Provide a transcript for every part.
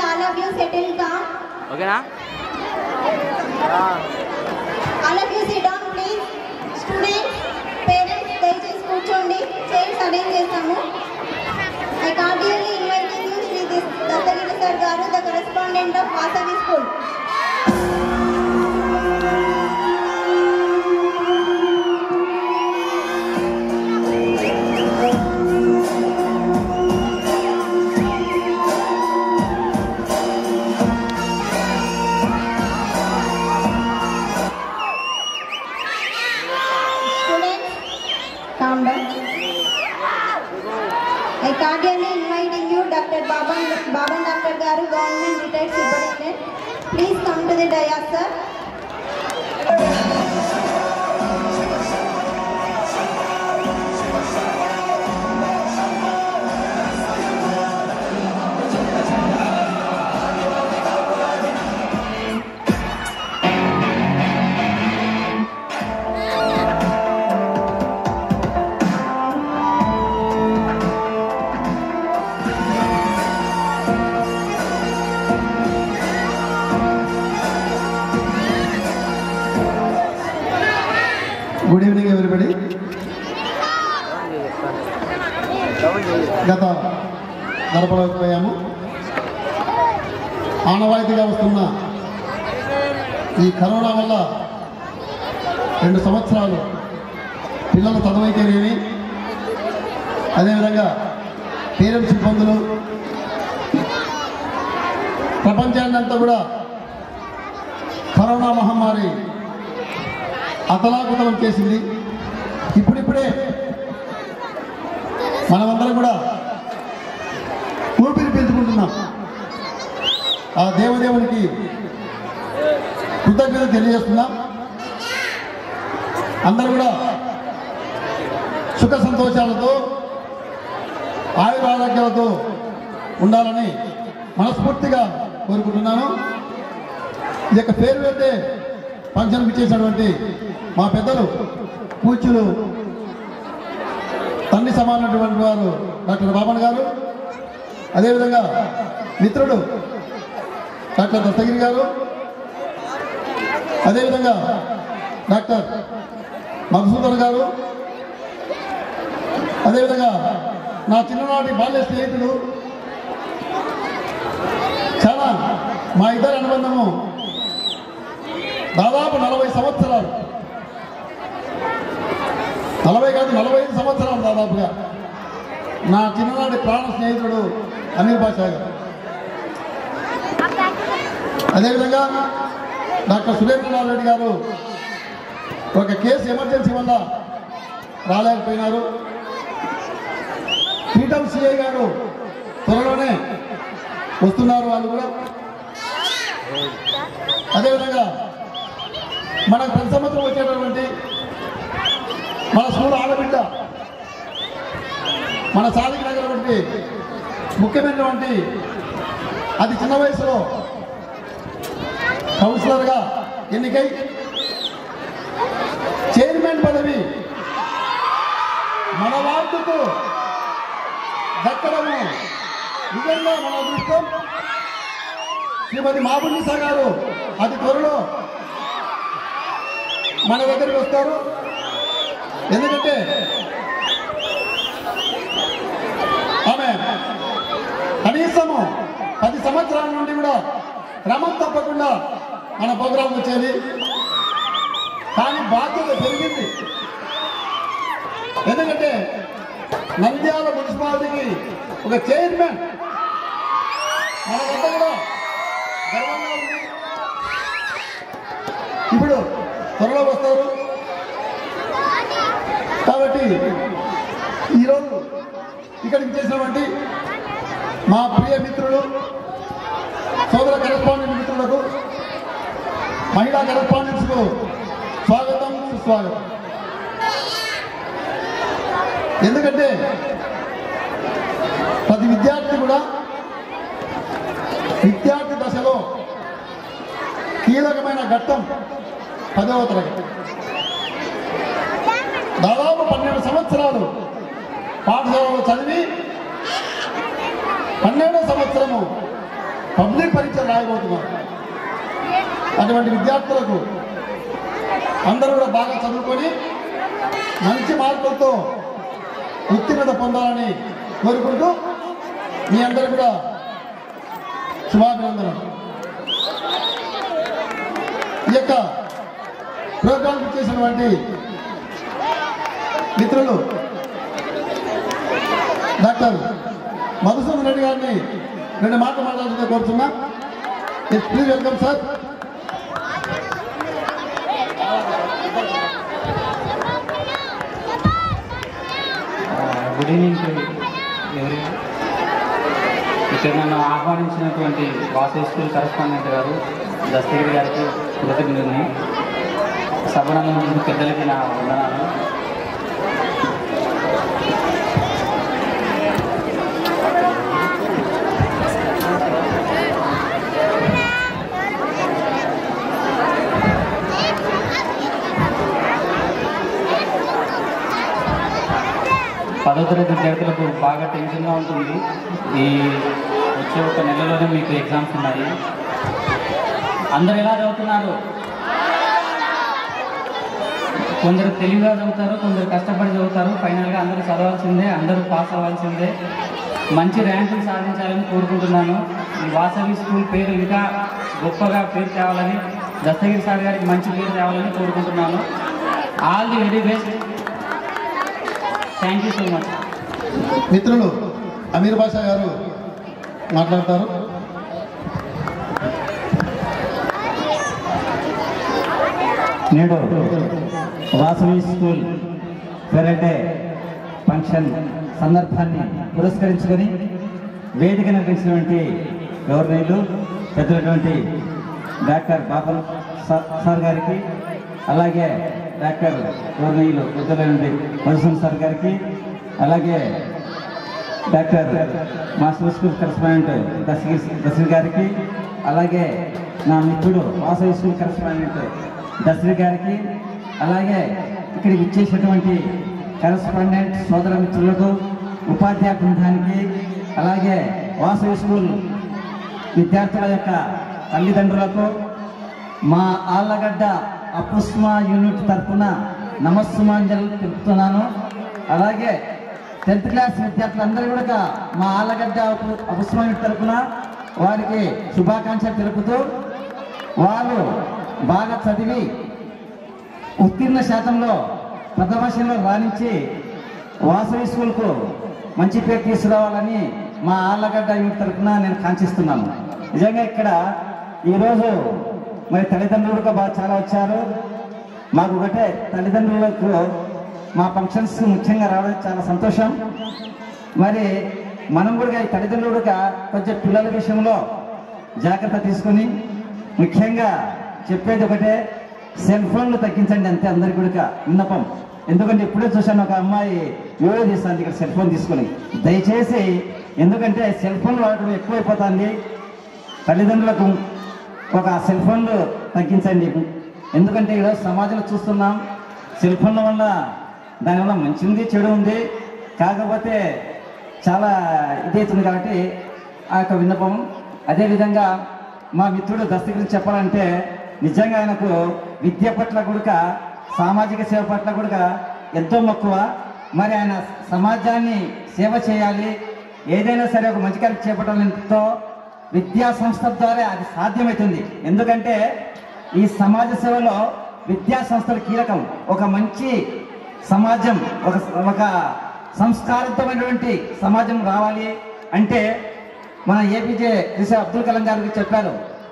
all of you settle down. ఓకేనా All of you sit down, please. Students, parents, దయచేసి కూర్చోండి chairs arrange చేస్తాము I cordially inviting you Shri Dattagiri sir గారు the correspondent of Vasavi school Students, calm down. I cordially inviting you, Dr. Baban, Baban Dr. Garu, Government Retired Superintendent. Please come to the dais, sir. Good evening ఎవరిబడి గత గడపలేకపోయాము ఆనవాయితీగా వస్తున్న ఈ corona వల్ల రెండు సంవత్సరాలు పిల్లల చదువుకేనేమి అదేవిధంగా పేరెంట్స్ ఇబ్బందులు ప్రపంచాన్ని అంతా కూడా కరోనా మహమ్మారి అతలాకుతలం చేసింది ఇప్పుడిప్పుడే మనమందరం కూడా ఊపిరి పీల్చుకుంటున్నాం ఆ దేవదేవునికి కృతజ్ఞత తెలియజేస్తున్నాం అందరూ కూడా సుఖ సంతోషాలతో ఆయుర ఆరోగ్యాలతో ఉండాలని మనస్ఫూర్తిగా కోరుకుంటున్నాను ఈ యొక్క పేరు పెట్టే ఫంక్షన్కి చేసినటువంటి మా పెద్దలు పూజ్యులు తండ్రి సమానమైనటువంటి వారు డాక్టర్ బాబన్ గారు అదేవిధంగా మిత్రుడు డాక్టర్ దత్తగిరి గారు అదేవిధంగా డాక్టర్ మధుసూదన్ గారు అదేవిధంగా నా చిన్ననాటి బాల్య స్నేహితుడు చాలా మా ఇద్దరి అనుబంధము దాదాపు నలభై సంవత్సరాలు నలభై కాదు నలభై ఐదు సంవత్సరాలు దాదాపుగా నా చిన్ననాటి ప్రాణ స్నేహితుడు అనిల్ బాషా గారు అదేవిధంగా డాక్టర్ సురేంద్రనాథ్ రెడ్డి గారు ఒక కేసు ఎమర్జెన్సీ వల్ల రాలేకపోయినారు పీఠం సిఐ గారు త్వరలోనే వస్తున్నారు వాళ్ళు కూడా అదేవిధంగా మనకు ప్రతి సంవత్సరం వచ్చేటటువంటి మన స్కూల్ ఆడబిడ్డ మన సాధించినటువంటి ముఖ్యమైనటువంటి అతి చిన్న వయసులో కౌన్సిలర్గా ఎన్నికై చైర్మన్ పదవి మన వార్డుకు దక్కడము నిజంగా మన అదృష్టం శ్రీమతి మాబుల్నిసా గారు అతి త్వరలో మన దగ్గరికి వస్తారు ఎందుకంటే ఆమె కనీసము పది సంవత్సరాల నుండి కూడా క్రమం తప్పకుండా మన ప్రోగ్రాం వచ్చేది కానీ బాధ్యత పెరిగింది ఎందుకంటే నంద్యాల మున్సిపాలిటీకి ఒక చైర్మన్ మన వద్ద కూడా గర్వంగా ఉంది ఇప్పుడు త్వరలో వస్తారు కాబట్టి ఈరోజు ఇక్కడికి చేసినటువంటి మా ప్రియ మిత్రులు సోదర కరెస్పాండెంట్ మిత్రులకు మహిళా కరెస్పాండెంట్స్కు స్వాగతం సుస్వాగతం ఎందుకంటే ప్రతి విద్యార్థి కూడా విద్యార్థి దశలో కీలకమైన ఘట్టం పదవ తరగతి దాదాపు పన్నెండు సంవత్సరాలు పాఠశాలలో చదివి పన్నెండో సంవత్సరము పబ్లిక్ పరీక్షలు రాయబోతున్నారు అటువంటి విద్యార్థులకు అందరూ కూడా బాగా చదువుకొని మంచి మార్కులతో ఉత్తీర్ణత పొందాలని కోరుకుంటూ మీ అందరూ కూడా శుభాభినందనలు ఈ యొక్క ప్రోగ్రాం చేసినటువంటి మిత్రులు డాక్టర్ మధుసూదన్ రెడ్డి గారిని రెండు మాటలు మాట్లాడుతుంటే కోరుతున్నా please welcome sir good evening to ఎవరి ఇక్కడ నన్ను ఆహ్వానించినటువంటి వాసవి స్కూల్ కరస్పాండెంట్ గారు దస్తగిరి గారికి కృతజ్ఞుని సభనందు పెద్దలకి నా వందనాలు పదో తరగతి విద్యార్థులకు బాగా టెన్షన్గా ఉంటుంది ఈ వచ్చే ఒక నెలలోనే మీకు ఎగ్జామ్స్ ఉన్నాయి అందరు ఎలా చదువుతున్నారు కొందరు తెలివిగా చదువుతారు కొందరు కష్టపడి చదువుతారు ఫైనల్గా అందరూ చదవాల్సిందే అందరూ పాస్ అవ్వాల్సిందే మంచి ర్యాంకులు సాధించాలని కోరుకుంటున్నాను ఈ వాసవి స్కూల్ పేరు ఇంకా గొప్పగా పేరు తేవాలని దస్తగిరి సార్ గారికి మంచి పేరు తేవాలని కోరుకుంటున్నాను all the very best thank you so much మిత్రులు అమీర్ బాషా గారు మాట్లాడతారు నేడు వాసవి స్కూల్ పేరంటే ఫంక్షన్ సందర్భాన్ని పురస్కరించుకొని వేదిక నిర్వహించినటువంటి గవర్నర్లు పెద్దలటువంటి డాక్టర్ బాబల్ సా- సార్ గారికి అలాగే డాక్టర్ గవర్నర్లు పెద్దలైనటువంటి మధుసూన్ సార్ గారికి అలాగే doctor master school correspondent Dasagiri Dasari గారికి అలాగే నా మిత్రుడు వాసవి స్కూల్ కరెస్పాండెంట్ దశరి గారికి అలాగే ఇక్కడికి ఇచ్చేసినటువంటి కరెస్పాండెంట్ సోదర మిత్రులకు ఉపాధ్యాయ బృందానికి అలాగే వాసవి స్కూల్ విద్యార్థుల యొక్క తల్లిదండ్రులకు మా ఆళ్ళగడ్డ అపుస్మా యూనిట్ తరఫున నమస్సుమాంజలు తెలుపుతున్నాను అలాగే టెన్త్ క్లాస్ విద్యార్థులందరూ కూడా మా ఆళ్ళగడ్డ అపు- అపుస్మా యూనిట్ తరఫున వారికి శుభాకాంక్షలు తెలుపుతూ వారు బాగా చదివి ఉత్తీర్ణ శాతంలో ప్రథమశంలో రాణించి వాసవి స్కూల్కు మంచి పేరు తీసుకురావాలని మా ఆళ్ళగడ్డ యూనిట్ తరఫున నేను కాంక్షిస్తున్నాను నిజంగా ఇక్కడ ఈరోజు మరి తల్లిదండ్రులు కూడా బాగా చాలా వచ్చారు మాకు ఒకటే తల్లిదండ్రులకు మా ఫంక్షన్స్ ముఖ్యంగా రావడం చాలా సంతోషం మరి మనం కూడా ఈ తల్లిదండ్రులు కూడా కొంచెం పిల్లల విషయంలో జాగ్రత్త తీసుకొని ముఖ్యంగా చెప్పేది ఒకటే సెల్ ఫోన్లు తగ్గించండి అంతే అందరికి కూడా విన్నపం ఎందుకంటే ఇప్పుడే చూశాను ఒక అమ్మాయి వీడియో తీస్తాను ఇక్కడ సెల్ ఫోన్ తీసుకొని దయచేసి ఎందుకంటే సెల్ ఫోన్ వాడటం ఎక్కువైపోతుంది తల్లిదండ్రులకు ఒక సెల్ ఫోన్లు తగ్గించండి ఎందుకంటే ఈరోజు సమాజంలో చూస్తున్నాం సెల్ ఫోన్ల వల్ల దానివల్ల మంచి ఉంది చెడు ఉంది కాకపోతే చాలా ఇదవుతుంది కాబట్టి ఆ యొక్క విన్నపం అదేవిధంగా మా మిత్రుడు దస్తి గురించి చెప్పాలంటే నిజంగా ఆయనకు విద్య పట్ల కూడా సామాజిక సేవ పట్ల కూడా ఎంతో మక్కువ మరి ఆయన సమాజాన్ని సేవ చేయాలి ఏదైనా సరే ఒక మంచి కార్యం చేపట్టాలంతో విద్యా సంస్థ ద్వారా అది సాధ్యమవుతుంది ఎందుకంటే ఈ సమాజ సేవలో విద్యా సంస్థలు కీలకం ఒక మంచి సమాజం ఒక ఒక సంస్కారవంతమైనటువంటి సమాజం రావాలి అంటే మన ఏపీజే రిసా అబ్దుల్ కలాం గారు చెప్పారు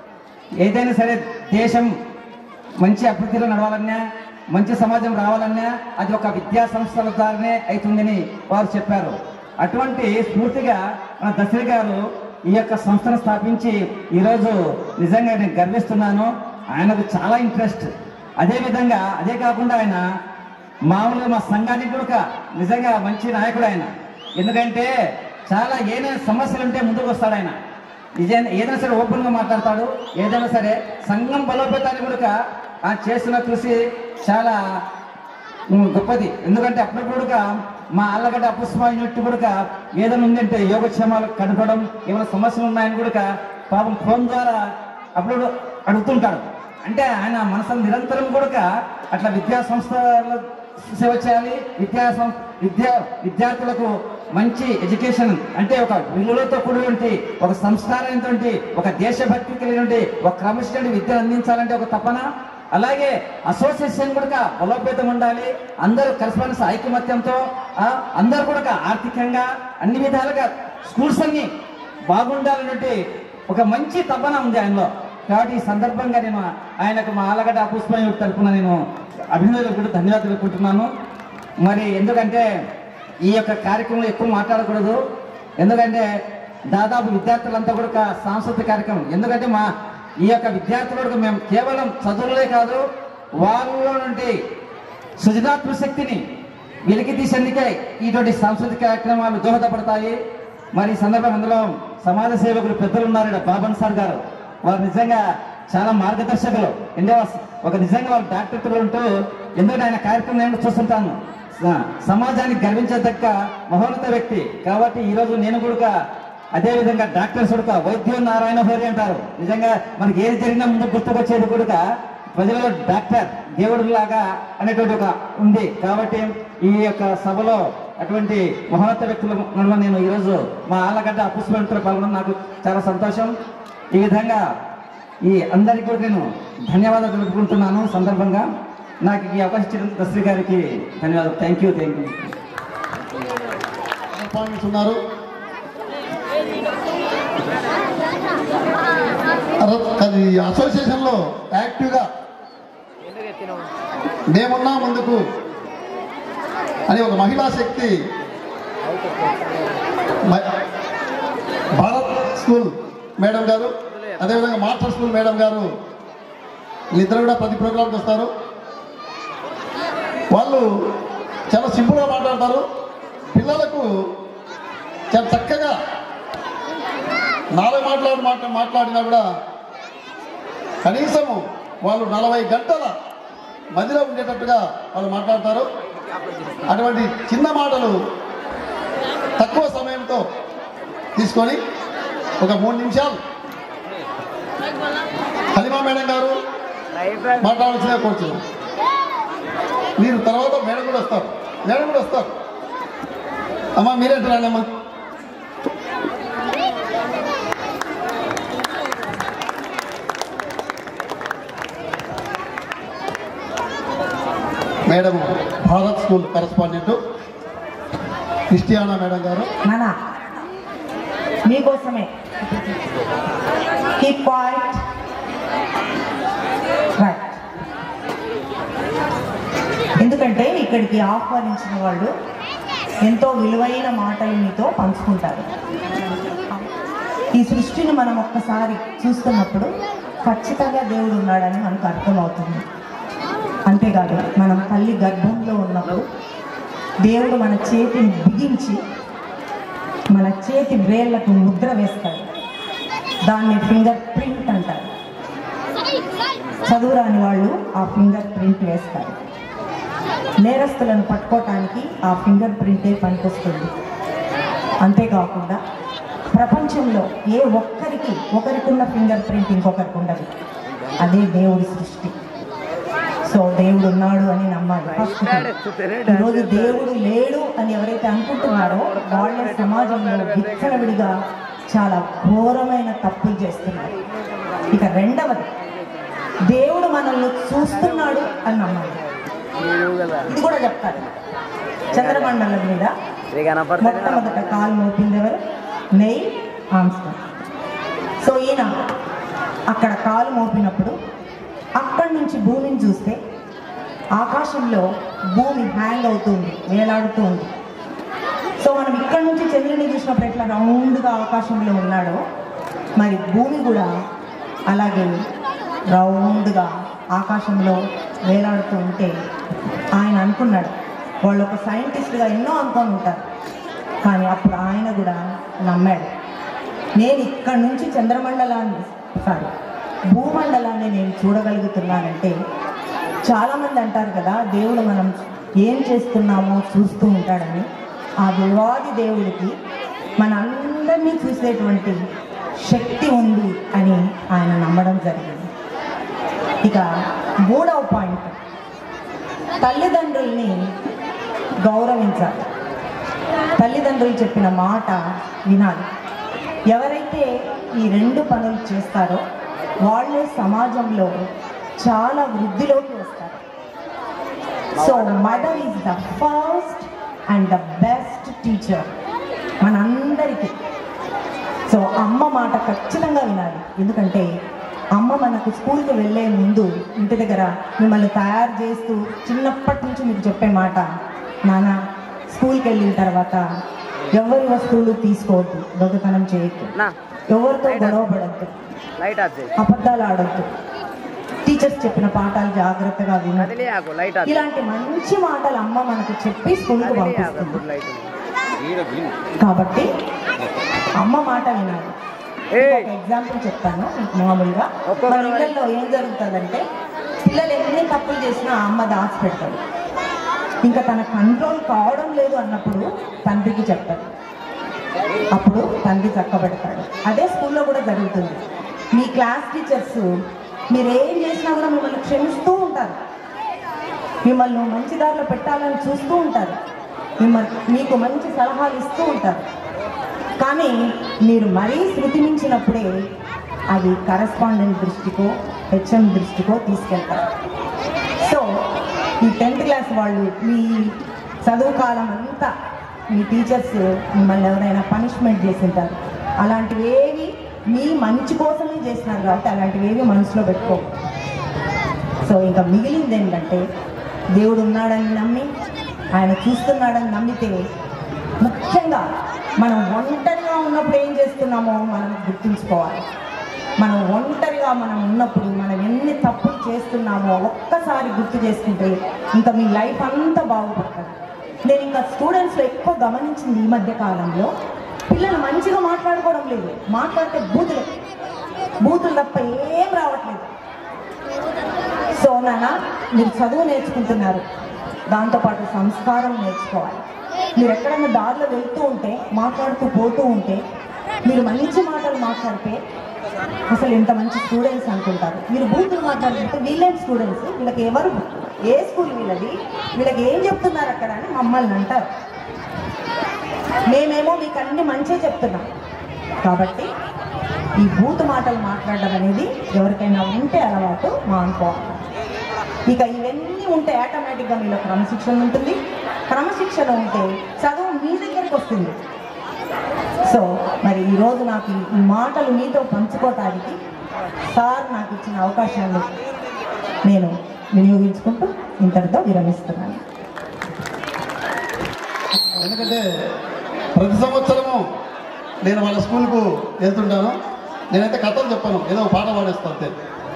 ఏదైనా సరే దేశం మంచి అభివృద్ధిలో నడవాలన్నా మంచి సమాజం రావాలన్నా అది ఒక విద్యా సంస్థల ద్వారానే అవుతుందని వారు చెప్పారు అటువంటి స్ఫూర్తిగా మన దశరి గారు ఈ యొక్క సంస్థను స్థాపించి ఈరోజు నిజంగా నేను గర్విస్తున్నాను ఆయనకు చాలా ఇంట్రెస్ట్ అదేవిధంగా అదే కాకుండా ఆయన మామూలుగా మా సంఘానికి కూడా నిజంగా మంచి నాయకుడు ఆయన ఎందుకంటే చాలా ఏదైనా సమస్యలు ఉంటే ముందుకు వస్తాడు ఆయన నిజంగా ఏదైనా సరే ఓపెన్గా మాట్లాడతాడు ఏదైనా సరే సంఘం బలోపేతాన్ని కూడా ఆ చేస్తున్న కృషి చాలా ఉమ్, గొప్పది ఎందుకంటే అప్పుడప్పుడు కూడా మా అల్లగడ్డ అపుస్మా యూనిట్ కూడా ఏదైనా ఉందంటే యోగక్షేమాలు కనుకోవడం ఏమైనా సమస్యలు ఉన్నాయని కూడా పాపం ఫోన్ ద్వారా అప్పుడు అడుగుతుంటాడు అంటే ఆయన మనసు నిరంతరం కూడా అట్లా విద్యా సంస్థల సేవ చేయాలి విద్యా సం- విద్యా విద్యార్థులకు మంచి ఎడ్యుకేషన్ అంటే ఒక విలువలతో కూడినటువంటి ఒక సంస్కారమైనటువంటి ఒక దేశభక్తి కలిగినటువంటి ఒక క్రమశిక్షణ విద్య అందించాలంటే ఒక తపన అలాగే అసోసియేషన్ కూడా బలోపేతం ఉండాలి అందరూ కలిసిమెలిసి ఐకమత్యంతో ఆ, అందరూ కూడా ఆర్థికంగా అన్ని విధాలుగా స్కూల్స్ అన్ని బాగుండాలన్నట్టు ఒక మంచి తపన ఉంది ఆయనలో కాబట్టి ఈ సందర్భంగా నేను ఆయనకు మా ఆలగడ్డ పుష్పం తరపున నేను అభినందనలు కూడా ధన్యవాదాలు తెలుపుకుంటున్నాను మరి ఎందుకంటే ఈ యొక్క కార్యక్రమంలో ఎక్కువ మాట్లాడకూడదు ఎందుకంటే దాదాపు విద్యార్థులంతా కూడా ఒక సాంస్కృతిక కార్యక్రమం ఎందుకంటే మా ఈ యొక్క విద్యార్థులకు మేము కేవలం చదువులే కాదు వాళ్ళలో నుండి సృజనాత్మక శక్తిని వెలికి తీసేందుకే ఇటువంటి సాంస్కృతిక కార్యక్రమాలు దోహదపడతాయి మరి ఈ సందర్భంగా అందులో సమాజ సేవకులు పెద్దలు ఉన్నారు ఈడ బాబన్ సార్ గారు వారు నిజంగా చాలా మార్గదర్శకులు ఎందుకంటే ఒక నిజంగా వాళ్ళు డాక్టర్లు ఉంటూ ఎందుకంటే ఆయన కార్యక్రమం నేను చూస్తుంటాను స- సమాజానికి గర్వించదగ్గ మహోన్నత వ్యక్తి కాబట్టి ఈ రోజు నేను కూడా అదే విధంగా డాక్టర్స్ కూడా వైద్యం నారాయణ హోరి అంటారు నిజంగా మనకి ఏది జరిగినా ముందు గుర్తుకొచ్చేది కూడా ప్రజలలో డాక్టర్ దేవుడు లాగా అనేటువంటి ఒక ఉంది కాబట్టి ఈ యొక్క సభలో అటువంటి మహోన్నత వ్యక్తుల నడుమ నేను ఈరోజు మా ఆళ్ళగడ్డ పుష్పంతో పాల్గొనడం నాకు చాలా సంతోషం ఈ విధంగా ఈ అందరికీ కూడా నేను ధన్యవాదాలు తెలుపుకుంటున్నాను సందర్భంగా నాకు ఈ అవకాశం ఇచ్చిన దశ్రీ గారికి ధన్యవాదాలు thank you thank you points ఉన్నారు అర- అది అసోసియేషన్లో యాక్టివ్గా మేమున్నా ముందుకు అని ఒక మహిళా శక్తి మ- భారత్ స్కూల్ మేడం గారు అదేవిధంగా మాస్టర్ స్కూల్ మేడం గారు వీళ్ళిద్దరు కూడా ప్రతి ప్రోగ్రాంకి వస్తారు వాళ్ళు చాలా సింపుల్గా మాట్లాడతారు పిల్లలకు చాలా చక్కగా నాలుగు మాట్లాడి మాట మాట్లాడినా కూడా కనీసము వాళ్ళు నలభై గంటల మధ్యలో ఉండేటట్టుగా వాళ్ళు మాట్లాడతారు అటువంటి చిన్న మాటలు తక్కువ సమయంతో తీసుకొని ఒక మూడు నిమిషాలు హలిమా మేడం గారు మాట్లాడాల్సిందే కోరుచున్నాం మీరు తర్వాత మేడం కూడా వస్తారు మేడం కూడా వస్తారు అమ్మా మీరేంటారండి అమ్మా madam Bharat school correspondent Christiana madam గారు నానా మీకోసమే కీప్ పాయింట్ రైట్ ఎందుకంటే ఇక్కడికి ఆహ్వానించిన వాళ్ళు ఎంతో విలువైన మాటలు మీతో పంచుకుంటారు ఈ సృష్టిని మనం ఒక్కసారి చూస్తున్నప్పుడు ఖచ్చితంగా దేవుడు ఉన్నాడని మనకు అర్థమవుతుంది అంతేకాదు మనం తల్లి గర్భంలో ఉన్నప్పుడు దేవుడు మన చేతిని బిగించి మన చేతి వేళ్లకు ముద్ర వేస్తాడు దాన్ని ఫింగర్ ప్రింట్ అంటారు చదువురాని వాళ్ళు ఆ ఫింగర్ ప్రింట్ వేస్తారు నేరస్తులను పట్టుకోవటానికి ఆ ఫింగర్ ప్రింటే పనికొస్తుంది అంతేకాకుండా ప్రపంచంలో ఏ ఒక్కరికి ఒకరికున్న ఫింగర్ ప్రింట్ ఇంకొకరికి ఉండదు అదే దేవుడి సృష్టి సో దేవుడు ఉన్నాడు అని నమ్మాలి ఫస్ట్ థింగ్. ఈరోజు దేవుడు లేడు అని ఎవరైతే అనుకుంటున్నారో వాళ్ళే సమాజంలో విచ్చలవిడిగా చాలా ఘోరమైన తప్పులు చేస్తున్నారు ఇక రెండవది దేవుడు మనల్ని చూస్తున్నాడు అని నమ్మాలి ఇది కూడా చెప్తారు చంద్రమండలం మీద మొట్టమొదట కాలు మోపింది ఎవరు నెయ్ ఆమ్స్టర్ సో ఈయన అక్కడ కాలు మోపినప్పుడు అక్కడి నుంచి భూమిని చూస్తే ఆకాశంలో భూమి హ్యాంగ్ అవుతుంది వేలాడుతూ ఉంది సో మనం ఇక్కడ నుంచి చంద్రుని చూసినప్పుడు ఎట్లా రౌండ్గా ఆకాశంలో ఉన్నాడో మరి భూమి కూడా అలాగే రౌండ్గా ఆకాశంలో వేలాడుతూ ఉంటే ఆయన అనుకున్నాడు వాళ్ళు ఒక సైంటిస్ట్గా ఎన్నో అనుకొని ఉంటారు కానీ అప్పుడు ఆయన కూడా నమ్మాడు నేను ఇక్కడ నుంచి చంద్రమండలాన్ని సారీ భూమండలాన్ని నేను చూడగలుగుతున్నానంటే చాలామంది అంటారు కదా దేవుడు మనం ఏం చేస్తున్నామో చూస్తూ ఉంటాడని ఆ దేవాది దేవుడికి మన అందరినీ చూసేటువంటి శక్తి ఉంది అని ఆయన నమ్మడం జరిగింది ఇక మూడవ పాయింట్ తల్లిదండ్రుల్ని గౌరవించాలి తల్లిదండ్రులు చెప్పిన మాట వినాలి ఎవరైతే ఈ రెండు పనులు చేస్తారో వాళ్ళే సమాజంలో చాలా వృద్ధిలోకి వస్తారు so mother is the first and the best teacher మనందరికీ సో అమ్మ మాట ఖచ్చితంగా వినాలి ఎందుకంటే అమ్మ మనకు స్కూల్కి వెళ్ళే ముందు ఇంటి దగ్గర మిమ్మల్ని తయారు చేస్తూ చిన్నప్పటి నుంచి మీకు చెప్పే మాట నాన్న స్కూల్కి వెళ్ళిన తర్వాత ఎవరి వస్తువులు తీసుకోవద్దు దొంగతనం చేయొద్దు ఎవరితో గొడవ పడద్దు లైట్ ఆఫ్ చేయి అబద్ధాలు ఆడొద్దు టీచర్స్ చెప్పిన పాఠాలు జాగ్రత్తగా వినాలి వదిలే ఆగు లైట్ ఆఫ్ ఇలాంటి మంచి మాటలు అమ్మ మనకు చెప్పి స్కూల్కి వదిలే ఆగు పంపిస్తుంది గుడ్ లైట్ కాబట్టి అమ్మ మాట వినాలి ఏయ్. ఒక ఎగ్జాంపుల్ చెప్తాను మామూలుగా ఒక్కొక్కరు మన ఇళ్ళల్లో ఏం జరుగుతుందంటే పిల్లలు ఎన్ని తప్పులు చేసినా ఆ అమ్మ దాచి పెడతాడు ఇంకా తన కంట్రోల్ కావడం లేదు అన్నప్పుడు తండ్రికి చెప్తాడు అప్పుడు తండ్రి చక్కబెడతాడు అదే స్కూల్లో కూడా జరుగుతుంది మీ క్లాస్ టీచర్స్ మీరు ఏం చేసినా కూడా మిమ్మల్ని క్షమిస్తూ ఉంటారు మిమ్మల్ని మంచి దారిలో పెట్టాలని చూస్తూ ఉంటారు మిమ్మల్ని మీకు మంచి సలహాలు ఇస్తూ ఉంటారు కానీ మీరు మరీ శృతి మించినప్పుడే అది కరస్పాండెంట్ దృష్టికో హెచ్ఎం దృష్టికో తీసుకెళ్తారు సో ఈ టెన్త్ క్లాస్ వాళ్ళు మీ చదువు కాలం అంతా మీ టీచర్స్ మిమ్మల్ని ఎవరైనా పనిష్మెంట్ చేసింటారు అలాంటివి ఏవి మీ మంచి కోసమే చేసినారు కాబట్టి అలాంటివి ఏవి మనసులో పెట్టుకో సో ఇంకా మిగిలింది ఏంటంటే దేవుడు ఉన్నాడని నమ్మి ఆయన చూస్తున్నాడని నమ్మితే ముఖ్యంగా మనం ఒంటరిగా ఉన్నప్పుడు ఏం చేస్తున్నామో మనం గుర్తుంచుకోవాలి మనం ఒంటరిగా మనం ఉన్నప్పుడు మనం ఎన్ని తప్పులు చేస్తున్నామో ఒక్కసారి గుర్తు చేసుకుంటే ఇంకా మీ లైఫ్ అంతా బాగుపడుతుంది నేను ఇంకా స్టూడెంట్స్లో ఎక్కువ గమనించింది ఈ మధ్య కాలంలో పిల్లలు మంచిగా మాట్లాడుకోవడం లేదు మాట్లాడితే బూతులే బూతులు తప్ప ఏం రావట్లేదు సో నాన్న మీరు చదువు నేర్చుకుంటున్నారు దాంతోపాటు సంస్కారం నేర్చుకోవాలి మీరు ఎక్కడైనా దారిలో వెళ్తూ ఉంటే మాట్లాడుతూ పోతూ ఉంటే మీరు మంచి మాటలు మాట్లాడితే అసలు ఇంత మంచి స్టూడెంట్స్ అనుకుంటారు మీరు బూతులు మాట్లాడుతుంటే వీళ్ళేం స్టూడెంట్స్ వీళ్ళకి ఎవరు ఏ స్కూల్ వీళ్ళది వీళ్ళకి ఏం చెప్తున్నారు అక్కడ అని మమ్మల్ని అంటారు మేమేమో మీకు అన్ని మంచిగా చెప్తున్నాం కాబట్టి ఈ బూతు మాటలు మాట్లాడడం అనేది ఎవరికైనా ఉంటే అలవాటు మా అనుకోవాలి ఇక ఇవన్నీ ఉంటే ఆటోమేటిక్గా మీలో క్రమశిక్షణ ఉంటుంది క్రమశిక్షణ ఉంటే చదువు మీ దగ్గరికి వస్తుంది సో మరి ఈరోజు నాకు ఈ- ఈ మాటలు మీతో పంచుకోవటానికి సార్ నాకు ఇచ్చిన అవకాశాన్ని నేను వినియోగించుకుంటూ ఇంతటితో విరమిస్తున్నాను ఎందుకంటే ప్రతి సంవత్సరము నేను వాళ్ళ స్కూల్కు వెళ్తుంటాను నేనైతే కథలు చెప్పాను ఏదో ఒక పాట పాడేస్తాను అంతే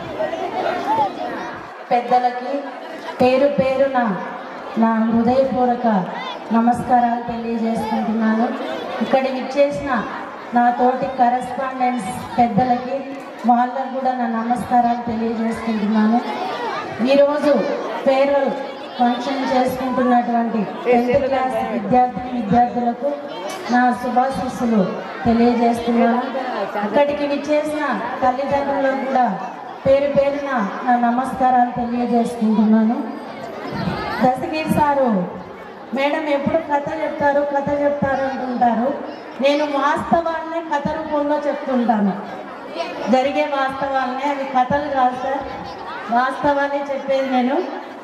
పెద్దలకి పేరు పేరున నా హృదయపూర్వక నమస్కారాలు తెలియజేసుకుంటున్నాను ఇక్కడికి ఇచ్చేసిన నా తోటి కరెస్పాండెంట్స్ పెద్దలకి వాళ్ళకు కూడా నా నమస్కారాలు తెలియజేసుకుంటున్నాను ఈరోజు ఫేర్వెల్ ఫంక్షన్ చేసుకుంటున్నటువంటి టెన్త్ క్లాస్ విద్యార్థిని విద్యార్థులకు నా శుభాశీస్సులు తెలియజేస్తున్నాను ఇక్కడికి విచ్చేసిన తల్లిదండ్రులకు కూడా పేరు పేరున నా నమస్కారాలు తెలియజేసుకుంటున్నాను దశగిరి సారు మేడం ఎప్పుడు కథ చెప్తారు కథ చెప్తారు అంటుంటారు నేను వాస్తవాలనే కథ రూపంలో చెప్తుంటాను జరిగే వాస్తవాలనే అవి కథలు కాదు సార్ వాస్తవాలే చెప్పేది నేను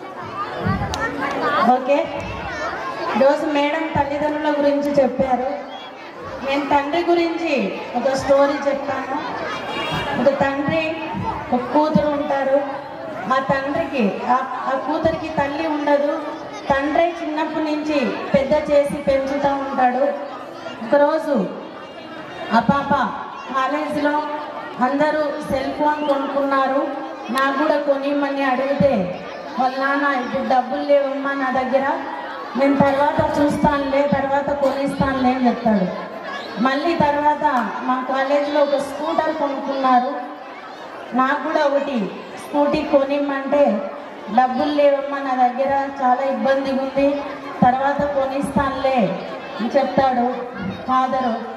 ఓకే ఈరోజు మేడం తల్లిదండ్రుల గురించి చెప్పారు నేను తండ్రి గురించి ఒక స్టోరీ చెప్తాను ఒక తండ్రి ఒక కూతురు ఉంటారు ఆ తండ్రికి ఆ- ఆ కూతురికి తల్లి ఉండదు తండ్రి చిన్నప్పటి నుంచి పెద్ద చేసి పెంచుతూ ఉంటాడు ఒకరోజు ఆ పాప కాలేజీలో అందరూ సెల్ ఫోన్ కొనుక్కున్నారు నాకు కూడా కొనిమ్మని అడిగితే వాళ్ళ నాన్న ఇప్పుడు డబ్బులు లేవమ్మా నా దగ్గర నేను తర్వాత చూస్తానులే తర్వాత కొనిస్తానులే అని చెప్తాడు మళ్ళీ తర్వాత మా కాలేజీలో ఒక స్కూటర్ కొనుక్కున్నారు నాకు కూడా ఒకటి స్కూటీ కొనిమ్మంటే డబ్బులు లేవమ్మా నా దగ్గర చాలా ఇబ్బందిగా ఉంది తర్వాత కొనిస్తానులే అని చెప్తాడు ఫాదరు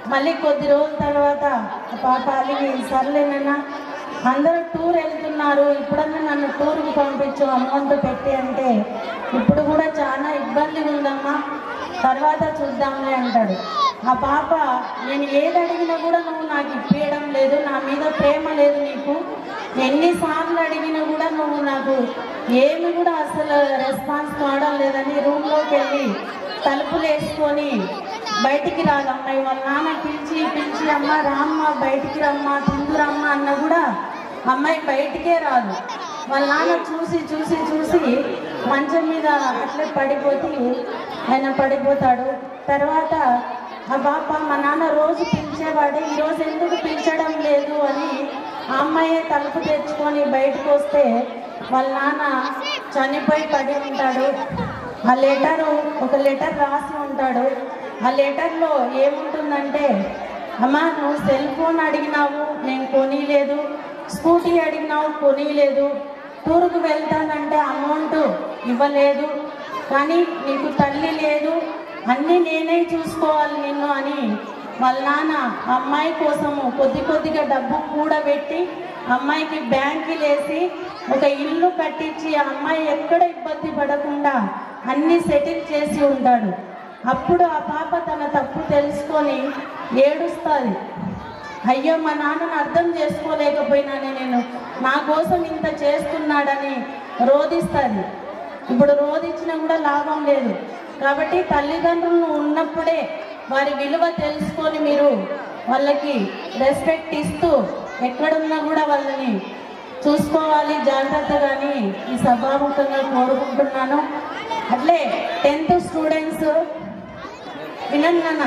మళ్ళీ కొద్ది రోజుల తర్వాత ఆ పాప అలిగి సర్లేనన్నా అందరూ టూర్ వెళ్తున్నారు ఇప్పుడన్నా నన్ను టూర్కి పంపించు అమౌంట్ పెట్టి అంటే ఇప్పుడు కూడా చాలా ఇబ్బందిగా ఉందమ్మా తర్వాత చూద్దాంలే అంటాడు ఆ పాప నేను ఏది అడిగినా కూడా నువ్వు నాకు ఇప్పించడం లేదు నా మీద ప్రేమ లేదు నీకు ఎన్నిసార్లు అడిగినా కూడా నువ్వు నాకు ఏమి కూడా అసలు రెస్పాన్స్ కావడం లేదని రూమ్లోకి వెళ్ళి తలుపులు వేసుకొని బయటికి రాదు అమ్మాయి వాళ్ళ నాన్న పిలిచి పిలిచి అమ్మ రామ్మ బయటికి రమ్మ తిందురమ్మ అన్న కూడా అమ్మాయి బయటికే రాదు వాళ్ళ నాన్న చూసి చూసి చూసి మంచం మీద అట్లే పడిపోతే ఆయన పడిపోతాడు తర్వాత ఆ పాప మా నాన్న రోజు పిలిచేవాడే ఈరోజు ఎందుకు పిలిచడం లేదు అని ఆ అమ్మాయే తలుపు తెచ్చుకొని బయటకు వస్తే వాళ్ళ నాన్న చనిపోయి పడి ఉంటాడు ఆ లెటరు ఒక లెటర్ రాసి ఉంటాడు ఆ లెటర్లో ఏముంటుందంటే అమ్మా నువ్వు సెల్ ఫోన్ అడిగినావు నేను కొనిలేదు స్కూటీ అడిగినావు కొనిలేదు టూర్కు వెళ్తానంటే అమౌంట్ ఇవ్వలేదు కానీ నీకు తల్లి లేదు అన్నీ నేనే చూసుకోవాలి నిన్ను అని వాళ్ళ నాన్న అమ్మాయి కోసము కొద్ది కొద్దిగా డబ్బు కూడబెట్టి అమ్మాయికి బ్యాంకులు వేసి ఒక ఇల్లు కట్టించి ఆ అమ్మాయి ఎక్కడ ఇబ్బంది పడకుండా అన్నీ సెటిల్ చేసి ఉంటాడు అప్పుడు ఆ పాప తన తప్పు తెలుసుకొని ఏడుస్తుంది అయ్యో మా నాన్నను అర్థం చేసుకోలేకపోయినానే నేను నా కోసం ఇంత చేస్తున్నాడని రోధిస్తుంది ఇప్పుడు రోధించినా కూడా లాభం లేదు కాబట్టి తల్లిదండ్రులు ఉన్నప్పుడే వారి విలువ తెలుసుకొని మీరు వాళ్ళకి రెస్పెక్ట్ ఇస్తూ ఎక్కడున్నా కూడా వాళ్ళని చూసుకోవాలి జాగ్రత్తగాని ఈ సభాముఖంగా కోరుకుంటున్నాను అట్లే టెన్త్ స్టూడెంట్స్ వినండి నాన్న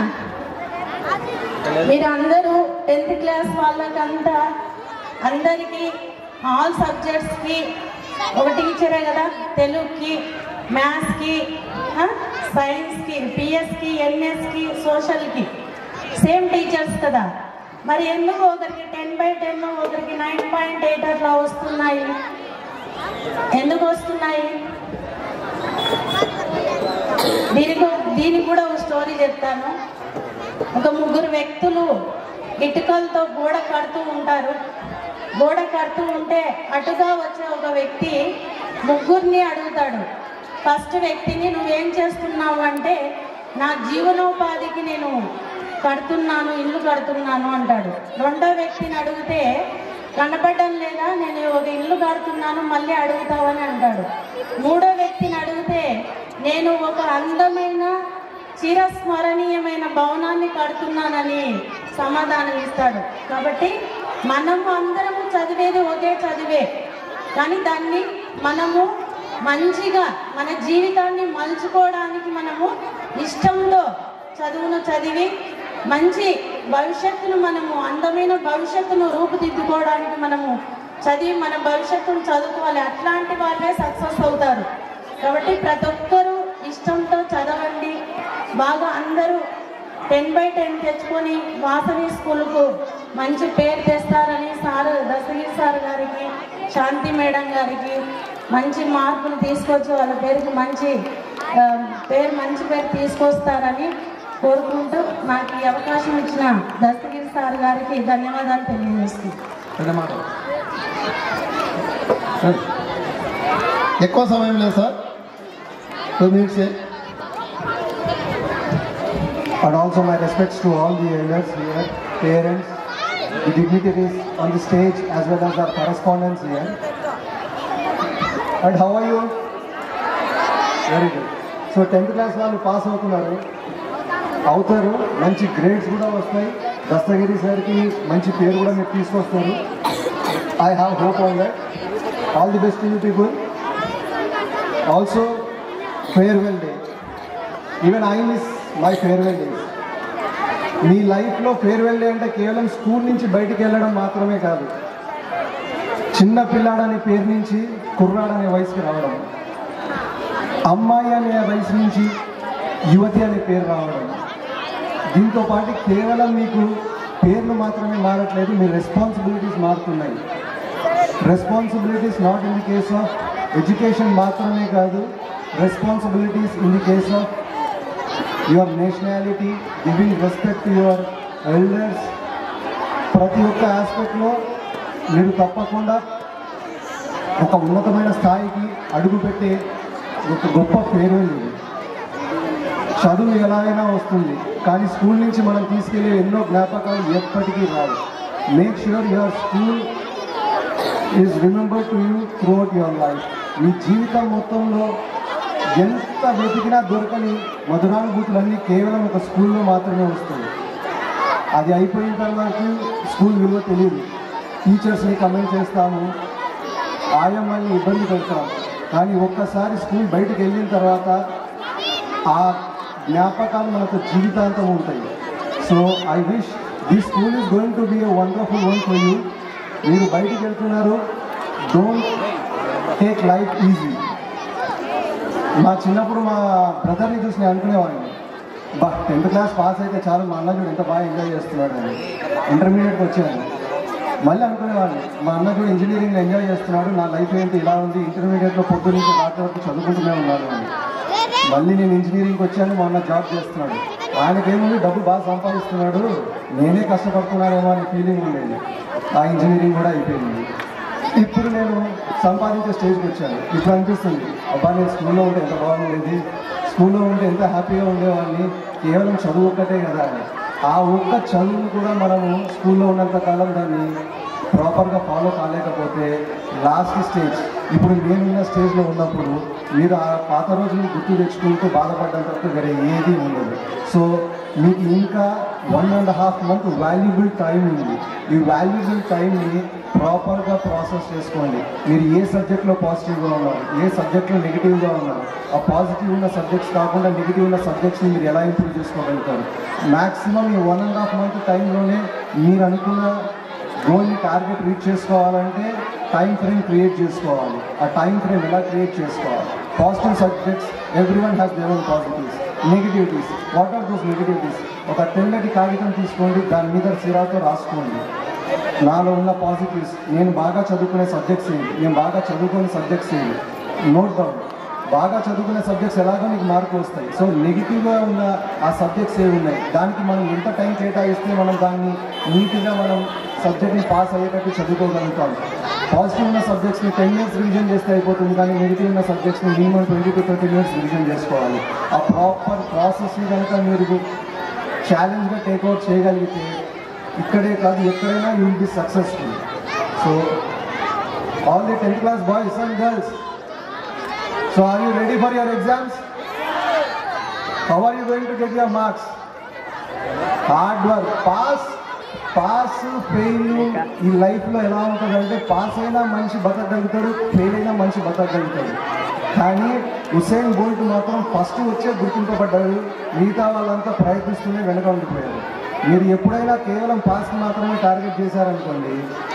మీరు అందరూ టెన్త్ క్లాస్ వాళ్ళకంతా అందరికీ ఆల్ సబ్జెక్ట్స్కి ఒక టీచరే కదా తెలుగుకి మ్యాథ్స్కి సైన్స్కి పిఎస్కి ఎన్ఎస్కి సోషల్కి సేమ్ టీచర్స్ కదా మరి ఎందుకు ఒకరికి టెన్ బై టెన్ ఒకరికి నైన్ పాయింట్ ఎయిట్ అట్లా వస్తున్నాయి ఎందుకు వస్తున్నాయి దీనికి దీనికి కూడా ఒక స్టోరీ చెప్తాను ఒక ముగ్గురు వ్యక్తులు ఇటుకలతో గోడ కడుతూ ఉంటారు గోడ కడుతూ ఉంటే అటుగా వచ్చే ఒక వ్యక్తి ముగ్గురిని అడుగుతాడు ఫస్ట్ వ్యక్తిని నువ్వేం చేస్తున్నావు అంటే నా జీవనోపాధికి నేను కడుతున్నాను ఇల్లు కడుతున్నాను అంటాడు రెండో వ్యక్తిని అడిగితే కనపడడం లేదా నేను ఒక ఇల్లు కడుతున్నాను మళ్ళీ అడుగుతావని అంటాడు మూడో వ్యక్తిని అడిగితే నేను ఒక అందమైన చిరస్మరణీయమైన భవనాన్ని కడుతున్నానని సమాధానం ఇస్తాడు కాబట్టి మనము అందరము చదివేది ఒకే చదివే కానీ దాన్ని మనము మంచిగా మన జీవితాన్ని మలుచుకోవడానికి మనము ఇష్టంతో చదువును చదివి మంచి భవిష్యత్తును మనము అందమైన భవిష్యత్తును రూపుదిద్దుకోవడానికి మనము చదివి మన భవిష్యత్తును చదువుకోవాలి అట్లాంటి వాళ్ళే సక్సెస్ అవుతారు కాబట్టి ప్రతి ఒక్కరూ ఇష్టంతో చదవండి బాగా అందరూ టెన్ బై టెన్ తెచ్చుకొని వాసవి స్కూల్కు మంచి పేరు తెస్తారని సార్ దశగిరి సార్ గారికి శాంతి మేడం గారికి మంచి మార్కులు తీసుకొచ్చి వాళ్ళ పేరుకి మంచి ఆ, పేరు మంచి పేరు తీసుకొస్తారని కోరుకుంటూ నాకు ఈ అవకాశం ఇచ్చిన దస్తగిరి సార్ గారికి ధన్యవాదాలు తెలియజేస్తున్నాను రెండు మాటలు రండి. ఎక్కువ సమయం లేదు sir two minutes and also my respects to all the elders here, parents, the dignitaries on the stage as well as our correspondents here. And how are you? Very good so tenth class వాళ్ళు pass అవుతున్నారు అవుతారు మంచి grades కూడా వస్తాయి దస్తగిరి సార్కి మంచి పేరు కూడా మీరు తీసుకొస్తారు I have hope on that all the best you people also farewell day even I miss my farewell days మీ లైఫ్లో ఫేర్వెల్ డే అంటే కేవలం స్కూల్ నుంచి బయటికి వెళ్ళడం మాత్రమే కాదు చిన్న పిల్లాడనే పేరు నుంచి కుర్రాడనే వయసుకి రావడం అమ్మాయి అనే వయసు నుంచి యువతి అనే పేరు రావడం దీంతో పాటు కేవలం మీకు పేర్లు మాత్రమే మారట్లేదు మీ రెస్పాన్సిబిలిటీస్ మారుతున్నాయి responsibilities not in the case of education మాత్రమే కాదు responsibilities in the case of your nationality, giving respect to your elders ప్రతి ఒక్క ఆస్పెక్ట్లో మీరు తప్పకుండా ఒక ఉన్నతమైన స్థాయికి అడుగుపెట్టే ఒక గొప్ప పేరు ఇది చదువు ఎలాగైనా వస్తుంది కానీ స్కూల్ నుంచి మనం తీసుకెళ్లే ఎన్నో జ్ఞాపకాలు ఎప్పటికీ రావు make sure your school is remember to you throughout your life మీ జీవితం మొత్తంలో ఎంత వెతికినా దొరకని మధురానుభూతులన్నీ కేవలం ఒక స్కూల్లో మాత్రమే వస్తుంది అది అయిపోయిన తర్వాత స్కూల్ విలువ తెలియదు టీచర్స్ని కమెంట్ చేస్తాము ఆయమ్మల్ని ఇబ్బంది పెడతాము కానీ ఒక్కసారి స్కూల్ బయటకు వెళ్ళిన తర్వాత ఆ జ్ఞాపకాలు మనకు జీవితాంతం ఉంటాయి so I wish this school is going to be a wonderful one for you మీరు బయటికి వెళ్తున్నారు డోంట్ టేక్ లైఫ్ ఈజీ మా చిన్నప్పుడు మా బ్రదర్ని చూసి నేను అనుకునేవాడిని బా టెన్త్ క్లాస్ పాస్ అయితే చాలు మా అన్న చూడు ఎంత బాగా ఎంజాయ్ చేస్తున్నాడు అని ఇంటర్మీడియట్కి వచ్చాను మళ్ళీ అనుకునేవాడిని మా అన్న చూడు ఇంజనీరింగ్ ఎంజాయ్ చేస్తున్నాడు నా లైఫ్ ఏంటి ఇలా ఉంది ఇంటర్మీడియట్లో పొద్దు నుంచి రాత్రి వరకు చదువుకుంటూనే ఉన్నాను అని మళ్ళీ నేను ఇంజనీరింగ్కి వచ్చాను మా అన్న జాబ్ చేస్తున్నాడు ఆయనకేముంది డబ్బు బాగా సంపాదిస్తున్నాడు నేనే కష్టపడుతున్నానేమో అనే ఫీలింగ్ ఉండేది ఆ ఇంజనీరింగ్ కూడా అయిపోయింది ఇప్పుడు నేను సంపాదించే స్టేజ్కి వచ్చాను ఇప్పుడు అనిపిస్తుంది అబ్బా నేను స్కూల్లో ఉంటే ఎంత బాగుండేది స్కూల్లో ఉంటే ఎంత హ్యాపీగా ఉండేవాడిని కేవలం చదువు ఒక్కటే కదా అని ఆ ఒక్క చదువును కూడా మనము స్కూల్లో ఉన్నంత కాలం దాన్ని ప్రాపర్గా ఫాలో కాలేకపోతే లాస్ట్ స్టేజ్ ఇప్పుడు నేనున్న స్టేజ్లో ఉన్నప్పుడు మీరు ఆ పాత రోజులను గుర్తు తెచ్చుకుంటూ బాధపడ్డంత తప్ప వేరే ఏది ఉండదు సో మీకు ఇంకా one and half month valuable time ఉంది ఈ వాల్యుబుల్ టైంని ప్రాపర్గా ప్రాసెస్ చేసుకోండి మీరు ఏ సబ్జెక్ట్లో పాజిటివ్గా ఉన్నారు ఏ సబ్జెక్ట్లో నెగిటివ్గా ఉన్నారు ఆ పాజిటివ్ ఉన్న సబ్జెక్ట్స్ కాకుండా నెగిటివ్ ఉన్న సబ్జెక్ట్స్ని మీరు ఎలా ఇంప్రూవ్ చేసుకోగలుగుతారు మ్యాక్సిమం ఈ వన్ అండ్ హాఫ్ మంత్ టైంలోనే మీరు అనుకున్న గోల్ని టార్గెట్ రీచ్ చేసుకోవాలంటే టైం ఫ్రేమ్ క్రియేట్ చేసుకోవాలి ఆ టైం ఫ్రేమ్ ఎలా క్రియేట్ చేసుకోవాలి positive subjects everyone has their own positives negativities what are those negativities ఒక తెల్లటి కాగితం తీసుకోండి దాని మీద సిరాతో రాసుకోండి నాలో ఉన్న పాజిటివ్స్ నేను బాగా చదువుకునే సబ్జెక్ట్స్ ఏంటి నేను బాగా చదువుకునే సబ్జెక్ట్స్ ఏంటి నోట్ డౌన్ బాగా చదువుకునే సబ్జెక్ట్స్ ఎలాగో నీకు మార్కులు వస్తాయి సో నెగిటివ్గా ఉన్న ఆ సబ్జెక్ట్స్ ఏవి ఉన్నాయి దానికి మనం ఎంత టైం కేటాయిస్తే మనం దాన్ని నీట్గా మనం సబ్జెక్ట్ని పాస్ అయ్యేటట్టు చదువుకోగలుగుతాం పాజిటివ్ ఉన్న సబ్జెక్ట్స్ని టెన్ మినిట్స్ రివిజన్ చేస్తే అయిపోతుంది కానీ నెగిటివ్ ఉన్న సబ్జెక్ట్స్ని minimum twenty to thirty minutes revision చేసుకోవాలి ఆ ప్రాపర్ ప్రాసెస్ని కనుక మీరు ఛాలెంజ్గా టేక్అవుట్ చేయగలిగితే ఇక్కడే కాదు ఎక్కడైనా you will be successful so all the tenth class boys and girls so are you ready for your exams how are you going to get your marks hard work pass pass fail ఈ లైఫ్లో ఎలా ఉంటుందంటే pass అయినా మనిషి బతకగలుగుతాడు fail అయినా మనిషి బతకగలుగుతాడు కానీ Usain Bolt మాత్రం ఫస్ట్ వచ్చే గుర్తింపబడ్డాడు మిగతా వాళ్ళంతా ప్రయత్నిస్తూనే వెనక ఉండిపోయారు మీరు ఎప్పుడైనా కేవలం పాస్ మాత్రమే టార్గెట్ చేశారనుకోండి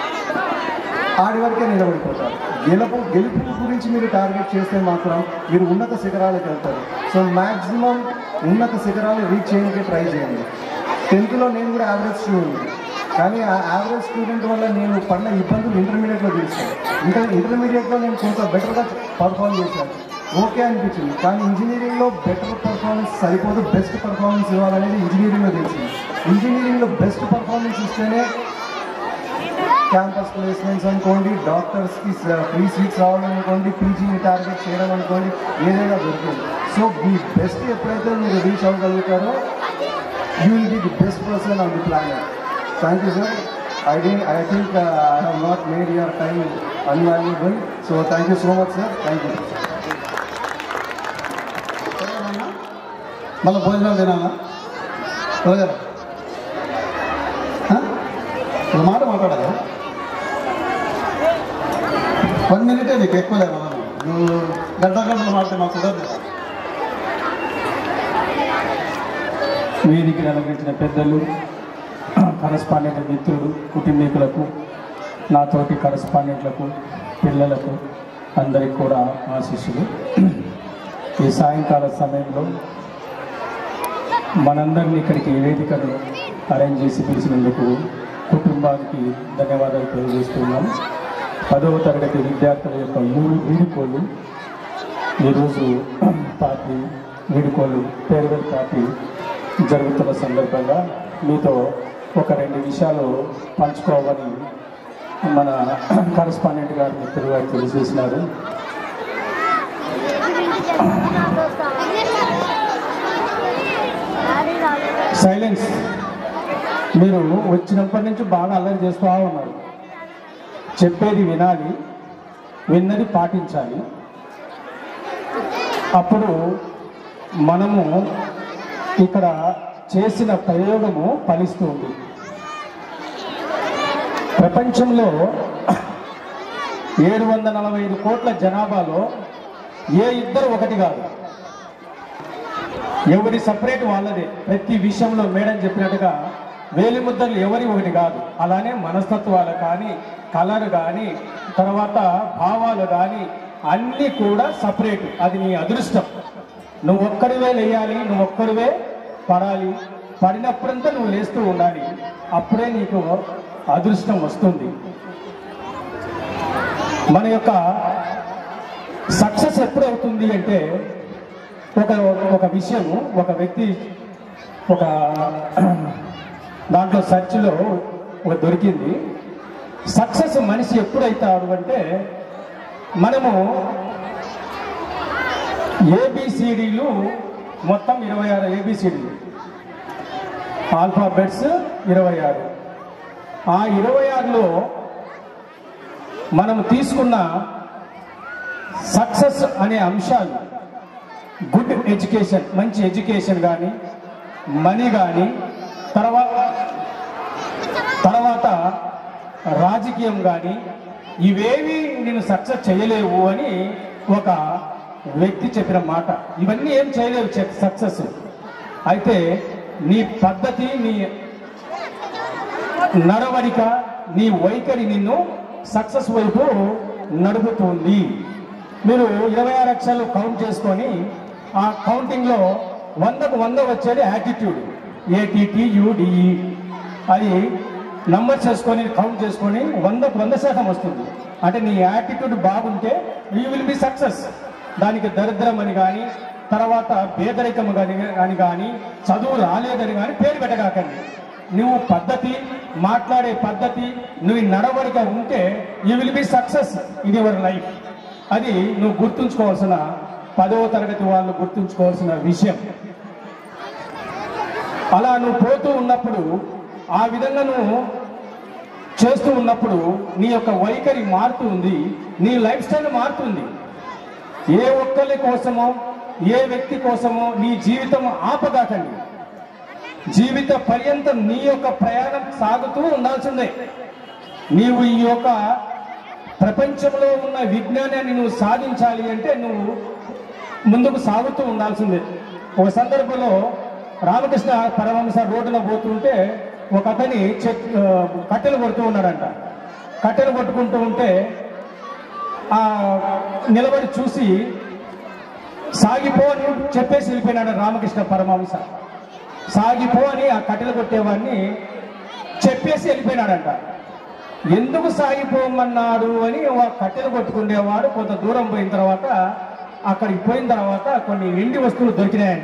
ఆడి వరకే నిలబడిపోతారు గెలుపు గెలుపు గురించి మీరు టార్గెట్ చేస్తే మాత్రం మీరు ఉన్నత శిఖరాలకు వెళ్తారు సో మ్యాక్సిమం ఉన్నత శిఖరాలు రీచ్ చేయడానికి ట్రై చేయండి టెన్త్లో నేను కూడా యావరేజ్ స్టూడెంట్ కానీ ఆ యావరేజ్ స్టూడెంట్ వల్ల నేను పడిన ఇబ్బందులు ఇంటర్మీడియట్లో తెలిసాను ఇంకా ఇంటర్మీడియట్లో నేను కొంత బెటర్గా పర్ఫామ్ చేశాను ఓకే అనిపించింది కానీ ఇంజనీరింగ్లో బెటర్ పర్ఫార్మెన్స్ సరిపోదు బెస్ట్ పర్ఫార్మెన్స్ ఇవ్వాలనేది ఇంజనీరింగ్లో తెలిసింది ఇంజనీరింగ్లో బెస్ట్ పర్ఫార్మెన్స్ ఇస్తేనే క్యాంపస్ ప్లేస్మెంట్స్ అనుకోండి డాక్టర్స్కి ఫ్రీ సీట్స్ రావాలనుకోండి పీజీని టార్గెట్ చేయడం అనుకోండి ఏదైనా దొరుకుతుంది సో మీ బెస్ట్ ఎప్పుడైతే మీరు రీచ్ అవ్వగలుగుతారో you will be the best person on the planet thank you sir I D I think I have not made your time unvaluable so thank you so much sir thank you మళ్ళీ భోజనాలు తినాలా త్వరగా ఆ? ఒక మాట మాట్లాడాలా one మినిటే నీకు ఎక్కువ లేదు నువ్వు గంట గంటలు మాట్లాడితే మాకు కుదరదు వేదికను అలంకరించిన పెద్దలు కరస్పాండెంట్ మిత్రులు కుటుంబీకులకు నాతోటి కరస్పాండెంట్లకు పిల్లలకు అందరికి కూడా ఆశీస్సులు ఈ సాయంకాల సమయంలో మనందరినీ ఇక్కడికి ఈ వేదికను అరేంజ్ చేసి పిలిచినందుకు కుటుంబానికి ధన్యవాదాలు తెలియజేస్తున్నాం పదవ తరగతి విద్యార్థుల యొక్క మూడు వీడుకోలు ఈరోజు పార్టీ వీడుకోలు ఫేర్వెల్ పార్టీ జరుగుతున్న సందర్భంగా మీతో ఒక రెండు విషయాలు పంచుకోవాలని మన కరస్పాండెంట్ గారు మిత్రులు గారు తెలియజేసినారు సైలెన్స్ మీరు వచ్చినప్పటి నుంచి బాగా అల్లరి చేస్తూ ఉన్నారు చెప్పేది వినాలి విన్నది పాటించాలి అప్పుడు మనము ఇక్కడ చేసిన ప్రయోగము ఫలిస్తుంది ప్రపంచంలో ఏడు వందల నలభై ఐదు కోట్ల జనాభాలో ఏ ఇద్దరు ఒకటి కాదు ఎవరి సపరేట్ వాళ్ళదే ప్రతి విషయంలో మేడం చెప్పినట్టుగా వేలి ముద్దలు ఎవరి ఒకటి కాదు అలానే మనస్తత్వాలు కానీ కలర్ కానీ తర్వాత భావాలు కానీ అన్నీ కూడా సపరేట్ అది నీ అదృష్టం నువ్వు ఒక్కడివే లేయాలి నువ్వు ఒక్కడివే పడాలి పడినప్పుడంతా నువ్వు లేస్తూ ఉండాలి అప్పుడే నీకు అదృష్టం వస్తుంది మన యొక్క సక్సెస్ ఎప్పుడు అవుతుంది అంటే ఒక ఒక విషయము ఒక వ్యక్తి ఒక దాంట్లో సెర్చ్లో ఒక దొరికింది సక్సెస్ మనిషి ఎప్పుడైతాడు అంటే మనము ఏబిసిడీలు మొత్తం ఇరవై ఆరు ఏబిసిడీలు ఆల్ఫాబెట్స్ ఇరవై ఆరు ఆ ఇరవై ఆరులో మనం తీసుకున్న సక్సెస్ అనే అంశాలు గుడ్ ఎడ్యుకేషన్ మంచి ఎడ్యుకేషన్ కానీ మనీ కానీ తర్వాత తర్వాత రాజకీయం కానీ ఇవేవి నేను సక్సెస్ చేయలేవు అని ఒక వ్యక్తి చెప్పిన మాట ఇవన్నీ ఏం చేయలేవు సక్సెస్ అయితే నీ పద్ధతి నీ నడవడిక నీ వైఖరి నిన్ను సక్సెస్ వైపు నడుపుతుంది మీరు ఇరవై ఆరు అక్షరాలు కౌంట్ చేసుకొని ఆ కౌంటింగ్లో వందకు వంద వచ్చేది యాటిట్యూడ్ ఏటీటీ యుడిఈ అది నంబర్ చేసుకొని కౌంట్ చేసుకొని వందకు వంద శాతం వస్తుంది అంటే నీ యాటిట్యూడ్ బాగుంటే యూ విల్ బి సక్సెస్ దానికి దరిద్రం అని కానీ తర్వాత పేదరికం కానీ అని కానీ చదువు రాలేదని కానీ పేరు పెట్టగాకండి నువ్వు పద్ధతి మాట్లాడే పద్ధతి నువ్వు నడవడిక ఉంటే you will be success in your life అది నువ్వు గుర్తుంచుకోవాల్సిన పదవ తరగతి వాళ్ళు గుర్తుంచుకోవాల్సిన విషయం అలా నువ్వు పోతూ ఉన్నప్పుడు ఆ విధంగా నువ్వు చేస్తూ ఉన్నప్పుడు నీ యొక్క వైఖరి మారుతుంది నీ లైఫ్ స్టైల్ మారుతుంది ఏ ఒక్కరి కోసమో ఏ వ్యక్తి కోసమో నీ జీవితం ఆపగాకండి జీవిత పర్యంతం నీ యొక్క ప్రయాణం సాగుతూ ఉండాల్సిందే నీవు ఈ యొక్క ప్రపంచంలో ఉన్న విజ్ఞానాన్ని నువ్వు సాధించాలి అంటే నువ్వు ముందుకు సాగుతూ ఉండాల్సిందే ఒక సందర్భంలో రామకృష్ణ పరమహంస రోడ్డున పోతుంటే ఒక అతని చెట్ ఆ, కట్టెలు కొడుతూ ఉన్నాడంట కట్టెలు కొట్టుకుంటూ ఉంటే ఆ నిలబడి చూసి సాగిపో అని చెప్పేసి వెళ్ళిపోయినాడు రామకృష్ణ పరమహంస సాగిపో అని ఆ కట్టెలు కొట్టేవాడిని చెప్పేసి వెళ్ళిపోయినాడంట ఎందుకు సాగిపోమన్నాడు అని ఆ కట్టెలు కొట్టుకునేవాడు కొంత దూరం పోయిన తర్వాత అక్కడికి పోయిన తర్వాత కొన్ని ఎండి వస్తువులు దొరికినాయంట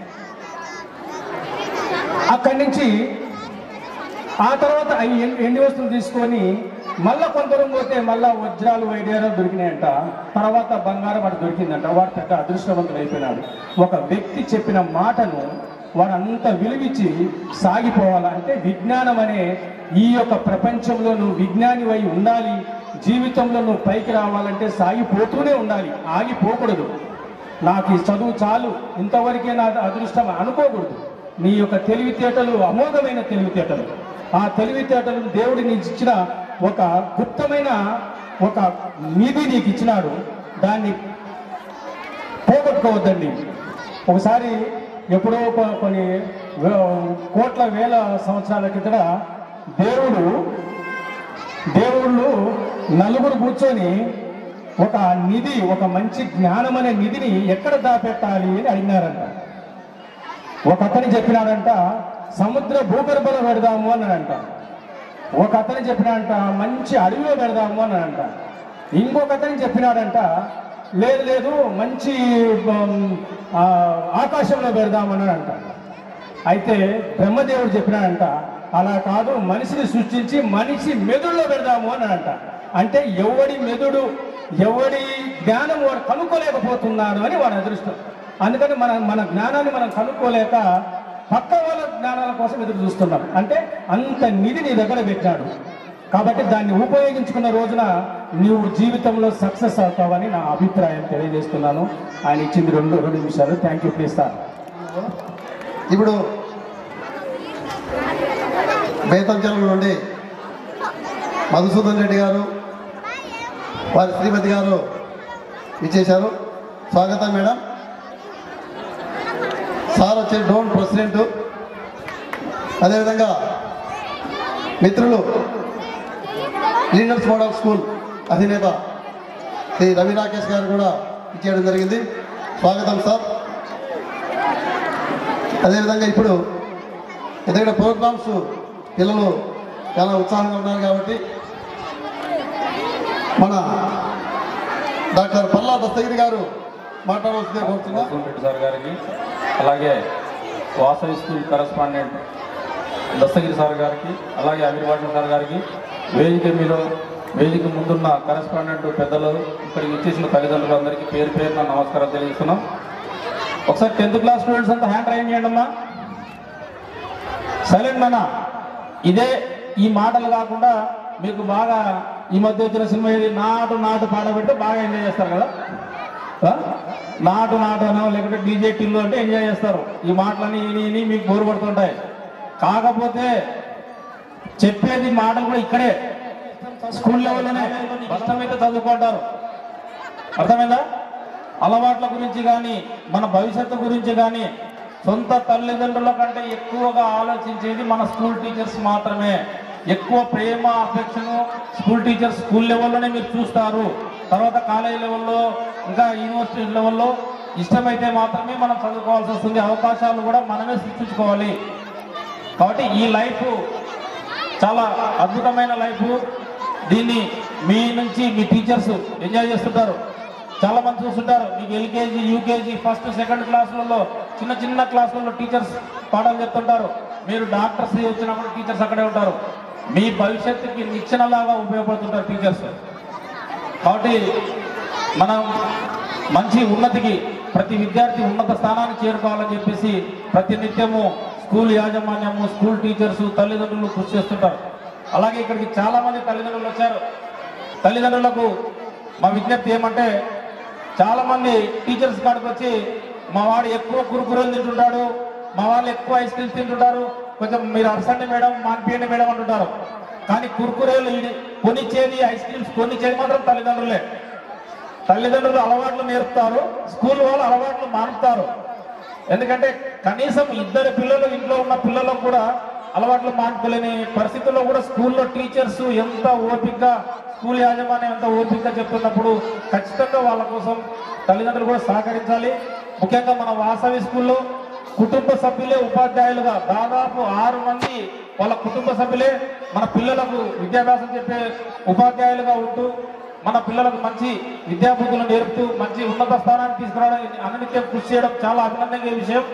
అక్కడి నుంచి ఆ తర్వాత అవి ఎన్- ఎండి వస్తువులు తీసుకొని మళ్ళా కొంత దూరం పోతే మళ్ళా వజ్రాలు వైద్యాలు దొరికినాయంట తర్వాత బంగారం అటు దొరికిందంట వాడు పెద్ద అదృష్టవంతుడు అయిపోయినాడు ఒక వ్యక్తి చెప్పిన మాటను వాడు అంత విలువిచ్చి సాగిపోవాలంటే విజ్ఞానం అనే ఈ యొక్క ప్రపంచంలో నువ్వు విజ్ఞానివై ఉండాలి జీవితంలో నువ్వు పైకి రావాలంటే సాగిపోతూనే ఉండాలి ఆగిపోకూడదు నాకు ఈ చదువు చాలు ఇంతవరకే నా అదృష్టం అనుకోకూడదు నీ యొక్క తెలివితేటలు అమోఘమైన తెలివితేటలు ఆ తెలివితేటలను దేవుడి నీకు ఇచ్చిన ఒక గుప్తమైన ఒక నిధి నీకు ఇచ్చినాడు దాన్ని పోగొట్టుకోవద్దండి ఒకసారి ఎప్పుడో కొ- కొన్ని వే- కోట్ల వేల సంవత్సరాల కిందట దేవుడు దేవుళ్ళు నలుగురు కూర్చొని ఒక నిధి ఒక మంచి జ్ఞానం అనే నిధిని ఎక్కడ దాపెట్టాలి అని అడిగినారంట ఒక అతని చెప్పినాడంట సముద్ర భూగర్భంలో పెడదాము అన్నాడంట ఒక అతని చెప్పినాడంట మంచి అడవిలో పెడదాము అన్నాడంట ఇంకొక అతని చెప్పినాడంట లేదు లేదు మంచి ఉమ్, ఆ, ఆకాశంలో పెడదాము అన్నాడంట అయితే బ్రహ్మదేవుడు చెప్పినాడంట అలా కాదు మనిషిని సృష్టించి మనిషి మెదుడులో పెడదాము అని అంట అంటే ఎవడి మెదుడు ఎవడి జ్ఞానం వాడు కనుక్కోలేకపోతున్నాడు అని వాడి అదృష్టం అందుకని మన మన జ్ఞానాన్ని మనం కనుక్కోలేక పక్క వాళ్ళ జ్ఞానాల కోసం ఎదురు చూస్తున్నాం అంటే అంత నిధి నీ దగ్గర పెట్టాడు కాబట్టి దాన్ని ఉపయోగించుకున్న రోజున నీవు జీవితంలో సక్సెస్ అవుతావని నా అభిప్రాయం తెలియజేస్తున్నాను ఆయన ఇచ్చింది రెండు రెండు నిమిషాలు థ్యాంక్ యూ ప్లీజ్ సార్ ఇప్పుడు బేతంచెల నుండి మధుసూదన్ రెడ్డి గారు వారి శ్రీమతి గారు ఇచ్చేశారు స్వాగతం మేడం సార్ వచ్చే డోన్ ప్రెసిడెంట్ అదేవిధంగా మిత్రులు లీడర్స్ మోడల్ స్కూల్ అధినేత శ్రీ రవి రాకేష్ గారు కూడా ఇచ్చేయడం జరిగింది స్వాగతం సార్ అదేవిధంగా ఇప్పుడు ఎందుకంటే ప్రోగ్రామ్స్ పిల్లలు చాలా ఉత్సాహంగా ఉన్నారు కాబట్టి మన డాక్టర్ పల్లా దస్తగిరి గారు మాట్లాడవలసిందే కోరుతున్నా రెడ్డి సార్ గారికి అలాగే Vasavi school correspondent Dastagiri sir గారికి అలాగే అమీర్వాటం సార్ గారికి వేదిక మీలో వేదిక ముందున్న కరస్పాండెంట్ పెద్దలు ఇక్కడికి ఇచ్చేసిన తల్లిదండ్రులు అందరికీ పేరు పేరున నమస్కారం తెలియజేస్తున్నాం ఒకసారి టెన్త్ క్లాస్ స్టూడెంట్స్ అంతా హ్యాండ్ రైన్ చేయండి అమ్మా సైలెంట్ నాన్న ఇదే ఈ మాటలు కాకుండా మీకు బాగా ఈ మధ్య వచ్చిన సినిమా ఇది నాటు నాటు పాట పెడితే బాగా ఎంజాయ్ చేస్తారు కదా ఆ? నాటు నాటు అనో లేకుంటే డీజే టిల్లు అంటే ఎంజాయ్ చేస్తారు ఈ మాటలన్నీ ఇని ఇని మీకు బోరు పడుతుంటాయి కాకపోతే చెప్పేది మాటలు కూడా ఇక్కడే స్కూల్ లెవెల్లోనే కష్టమైతే చదువుకుంటారు అర్థమైందా అలవాట్ల గురించి కానీ మన భవిష్యత్తు గురించి కానీ సొంత తల్లిదండ్రుల కంటే ఎక్కువగా ఆలోచించేది మన స్కూల్ టీచర్స్ మాత్రమే ఎక్కువ ప్రేమ అపేక్షను స్కూల్ టీచర్స్ స్కూల్ లెవెల్లోనే మీరు చూస్తారు తర్వాత కాలేజ్ లెవెల్లో ఇంకా యూనివర్సిటీ లెవెల్లో ఇష్టమైతే మాత్రమే మనం చదువుకోవాల్సి వస్తుంది అవకాశాలు కూడా మనమే సృష్టించుకోవాలి కాబట్టి ఈ లైఫ్ చాలా అద్భుతమైన లైఫ్ దీన్ని మీ నుంచి మీ టీచర్స్ ఎంజాయ్ చేస్తుంటారు చాలా మంది చూస్తుంటారు మీకు ఎల్కేజీ యూకేజీ ఫస్ట్ సెకండ్ క్లాసులలో చిన్న చిన్న క్లాసులలో టీచర్స్ పాఠాలు చెప్తుంటారు మీరు డాక్టర్స్ వచ్చినప్పుడు టీచర్స్ అక్కడే ఉంటారు మీ భవిష్యత్తుకి నిచ్చెనలాగా ఉపయోగపడుతుంటారు టీచర్స్ కాబట్టి మనం మంచి ఉన్నతికి ప్రతి విద్యార్థి ఉన్నత స్థానాన్ని చేరుకోవాలని చెప్పేసి ప్రతి నిత్యము స్కూల్ యాజమాన్యము స్కూల్ టీచర్స్ తల్లిదండ్రులు కృషి చేస్తుంటారు అలాగే ఇక్కడికి చాలా మంది తల్లిదండ్రులు వచ్చారు తల్లిదండ్రులకు మా విజ్ఞప్తి ఏమంటే చాలా మంది టీచర్స్ కాడికి వచ్చి మా వాడు ఎక్కువ కురుకురలు తింటుంటాడు మా వాళ్ళు ఎక్కువ ఐస్ క్రీమ్స్ తింటుంటారు కొంచెం మీరు అరసండి మేడం మాన్పియండి మేడం అంటుంటారు కానీ కురుకురేలు ఇది- కొనిచ్చేది ఐస్ క్రీమ్స్ కొనిచ్చేది మాత్రం తల్లిదండ్రులే తల్లిదండ్రులు అలవాట్లు నేర్పుతారు స్కూల్ వాళ్ళు అలవాట్లు మానుతారు ఎందుకంటే కనీసం ఇద్దరు పిల్లలు ఇంట్లో ఉన్న పిల్లలకు కూడా అలవాట్లు మానుకోలేని పరిస్థితుల్లో కూడా స్కూల్లో టీచర్స్ ఎంత ఓపికగా స్కూల్ యాజమాన్యం ఎంత ఓపికగా చెప్తున్నప్పుడు ఖచ్చితంగా వాళ్ళ కోసం తల్లిదండ్రులు కూడా సహకరించాలి ముఖ్యంగా మన వాసవి స్కూల్లో కుటుంబ సభ్యులే ఉపాధ్యాయులుగా దాదాపు ఆరు మంది వాళ్ళ కుటుంబ సభ్యులే మన పిల్లలకు విద్యాభ్యాసం చెప్పే ఉపాధ్యాయులుగా ఉంటూ మన పిల్లలకు మంచి విద్యాబుద్ధులు నేర్పుతూ మంచి ఉన్నత స్థానాన్ని తీసుకురావడానికి అనునిత్యం కృషి చేయడం చాలా అభినందనీయ విషయం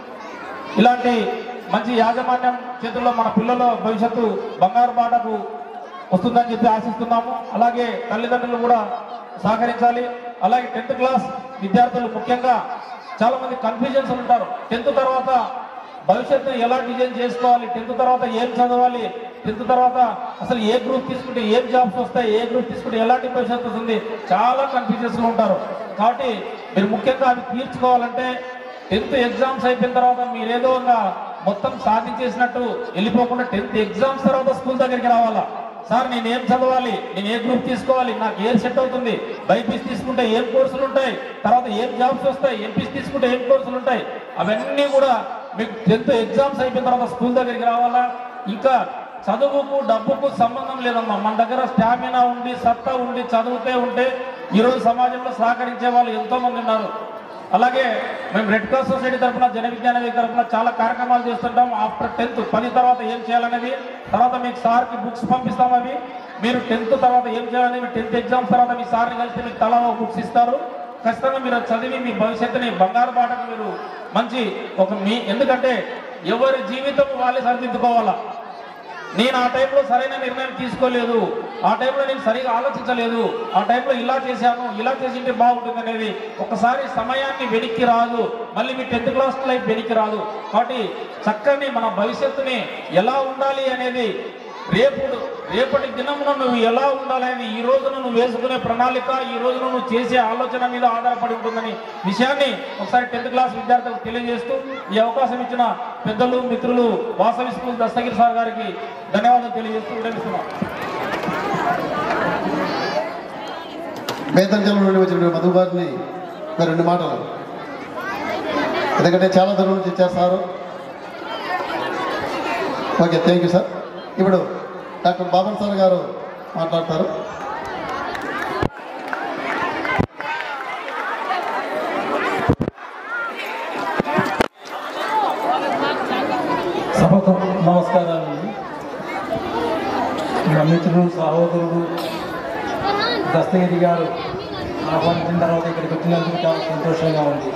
ఇలాంటి మంచి యాజమాన్యం చేతుల్లో మన పిల్లల భవిష్యత్తు బంగారు బాటకు వస్తుందని చెప్పి ఆశిస్తున్నాము అలాగే తల్లిదండ్రులు కూడా సహకరించాలి అలాగే టెన్త్ క్లాస్ విద్యార్థులు ముఖ్యంగా చాలా మంది కన్ఫ్యూజన్స్ ఉంటారు టెన్త్ తర్వాత భవిష్యత్తు ఎలా డిజైన్ చేసుకోవాలి టెన్త్ తర్వాత ఏం చదవాలి టెన్త్ తర్వాత అసలు ఏ గ్రూప్ తీసుకుంటే ఏం జాబ్స్ వస్తాయి ఏ గ్రూప్ తీసుకుంటే ఎలాంటి భవిష్యత్తు వస్తుంది చాలా కన్ఫ్యూజన్స్ లో ఉంటారు కాబట్టి మీరు ముఖ్యంగా అవి తీర్చుకోవాలంటే టెన్త్ ఎగ్జామ్స్ అయిపోయిన తర్వాత మీరేదో ఇంకా మొత్తం సాధించేసినట్టు వెళ్ళిపోకుండా టెన్త్ ఎగ్జామ్స్ తర్వాత స్కూల్ దగ్గరికి రావాలా సార్ నేను ఏం చదవాలి నేను ఏ గ్రూప్ తీసుకోవాలి నాకు ఏం సెట్ అవుతుంది బైపీస్ తీసుకుంటే ఏం కోర్సులు ఉంటాయి తర్వాత ఏం జాబ్స్ వస్తాయి ఎంపీస్ తీసుకుంటే ఏం కోర్సులు ఉంటాయి అవన్నీ కూడా మీకు టెన్త్ ఎగ్జామ్స్ అయిపోయిన తర్వాత స్కూల్ దగ్గరికి రావాలా ఇంకా చదువుకు డబ్బుకు సంబంధం లేదమ్మా మన దగ్గర స్టామినా ఉండి సత్తా ఉండి చదువుతే ఉంటే ఈరోజు సమాజంలో సహకరించే వాళ్ళు ఎంతో మంది ఉన్నారు అలాగే మేము రెడ్ క్రాస్ సొసైటీ తరఫున జన విజ్ఞాన వేదిక తరఫున చాలా కార్యక్రమాలు చేస్తుంటాం ఆఫ్టర్ టెన్త్ పది తర్వాత ఏం చేయాలనేది తర్వాత మీకు సార్కి బుక్స్ పంపిస్తాం అవి మీరు టెన్త్ తర్వాత ఏం చేయాలనేది టెన్త్ ఎగ్జామ్స్ తర్వాత మీ సార్ని కలిస్తే మీకు తలా బుక్స్ ఇస్తారు ఖచ్చితంగా మీరు అది చదివి మీ భవిష్యత్తుని బంగారు బాటకు మీరు మంచి ఒక మీ ఎందుకంటే ఎవరి జీవితం వాళ్ళే సరిదిద్దుకోవాలా నేను ఆ టైంలో సరైన నిర్ణయం తీసుకోలేదు ఆ టైంలో నేను సరిగా ఆలోచించలేదు ఆ టైంలో ఇలా చేశాను ఇలా చేసింటే బాగుంటుంది అనేది ఒకసారి సమయాన్ని వెనక్కి రాదు మళ్ళీ మీ టెన్త్ క్లాస్ లైఫ్ వెనక్కి రాదు కాబట్టి చక్కని మన భవిష్యత్తుని ఎలా ఉండాలి అనేది రేపు రేపటి దినమున నువ్వు ఎలా ఉండాలని ఈ రోజున నువ్వు వేసుకునే ప్రణాళిక ఈ రోజున నువ్వు చేసే ఆలోచన మీద ఆధారపడి ఉంటుందని విషయాన్ని ఒకసారి టెన్త్ క్లాస్ విద్యార్థులకు తెలియజేస్తూ ఈ అవకాశం ఇచ్చిన పెద్దలు మిత్రులు వాసవి స్కూల్ దస్తగిరి సార్ గారికి ధన్యవాదాలు తెలియజేస్తూ విరమిస్తున్నాం బేతంజల నుండి వచ్చిన మధు గారిని మరి రెండు మాటలు ఎందుకంటే చాలా దూరం నుంచి ఇచ్చారు sir okay thank you sir ఇప్పుడు డాక్టర్ బాబన్ సార్ గారు మాట్లాడతారు సభకు నమస్కారాలండి నా మిత్రుడు సహోదరుడు దస్తగిరి గారు ఆహ్వానించిన తర్వాత ఇక్కడికి వచ్చినందుకు చాలా సంతోషంగా ఉంది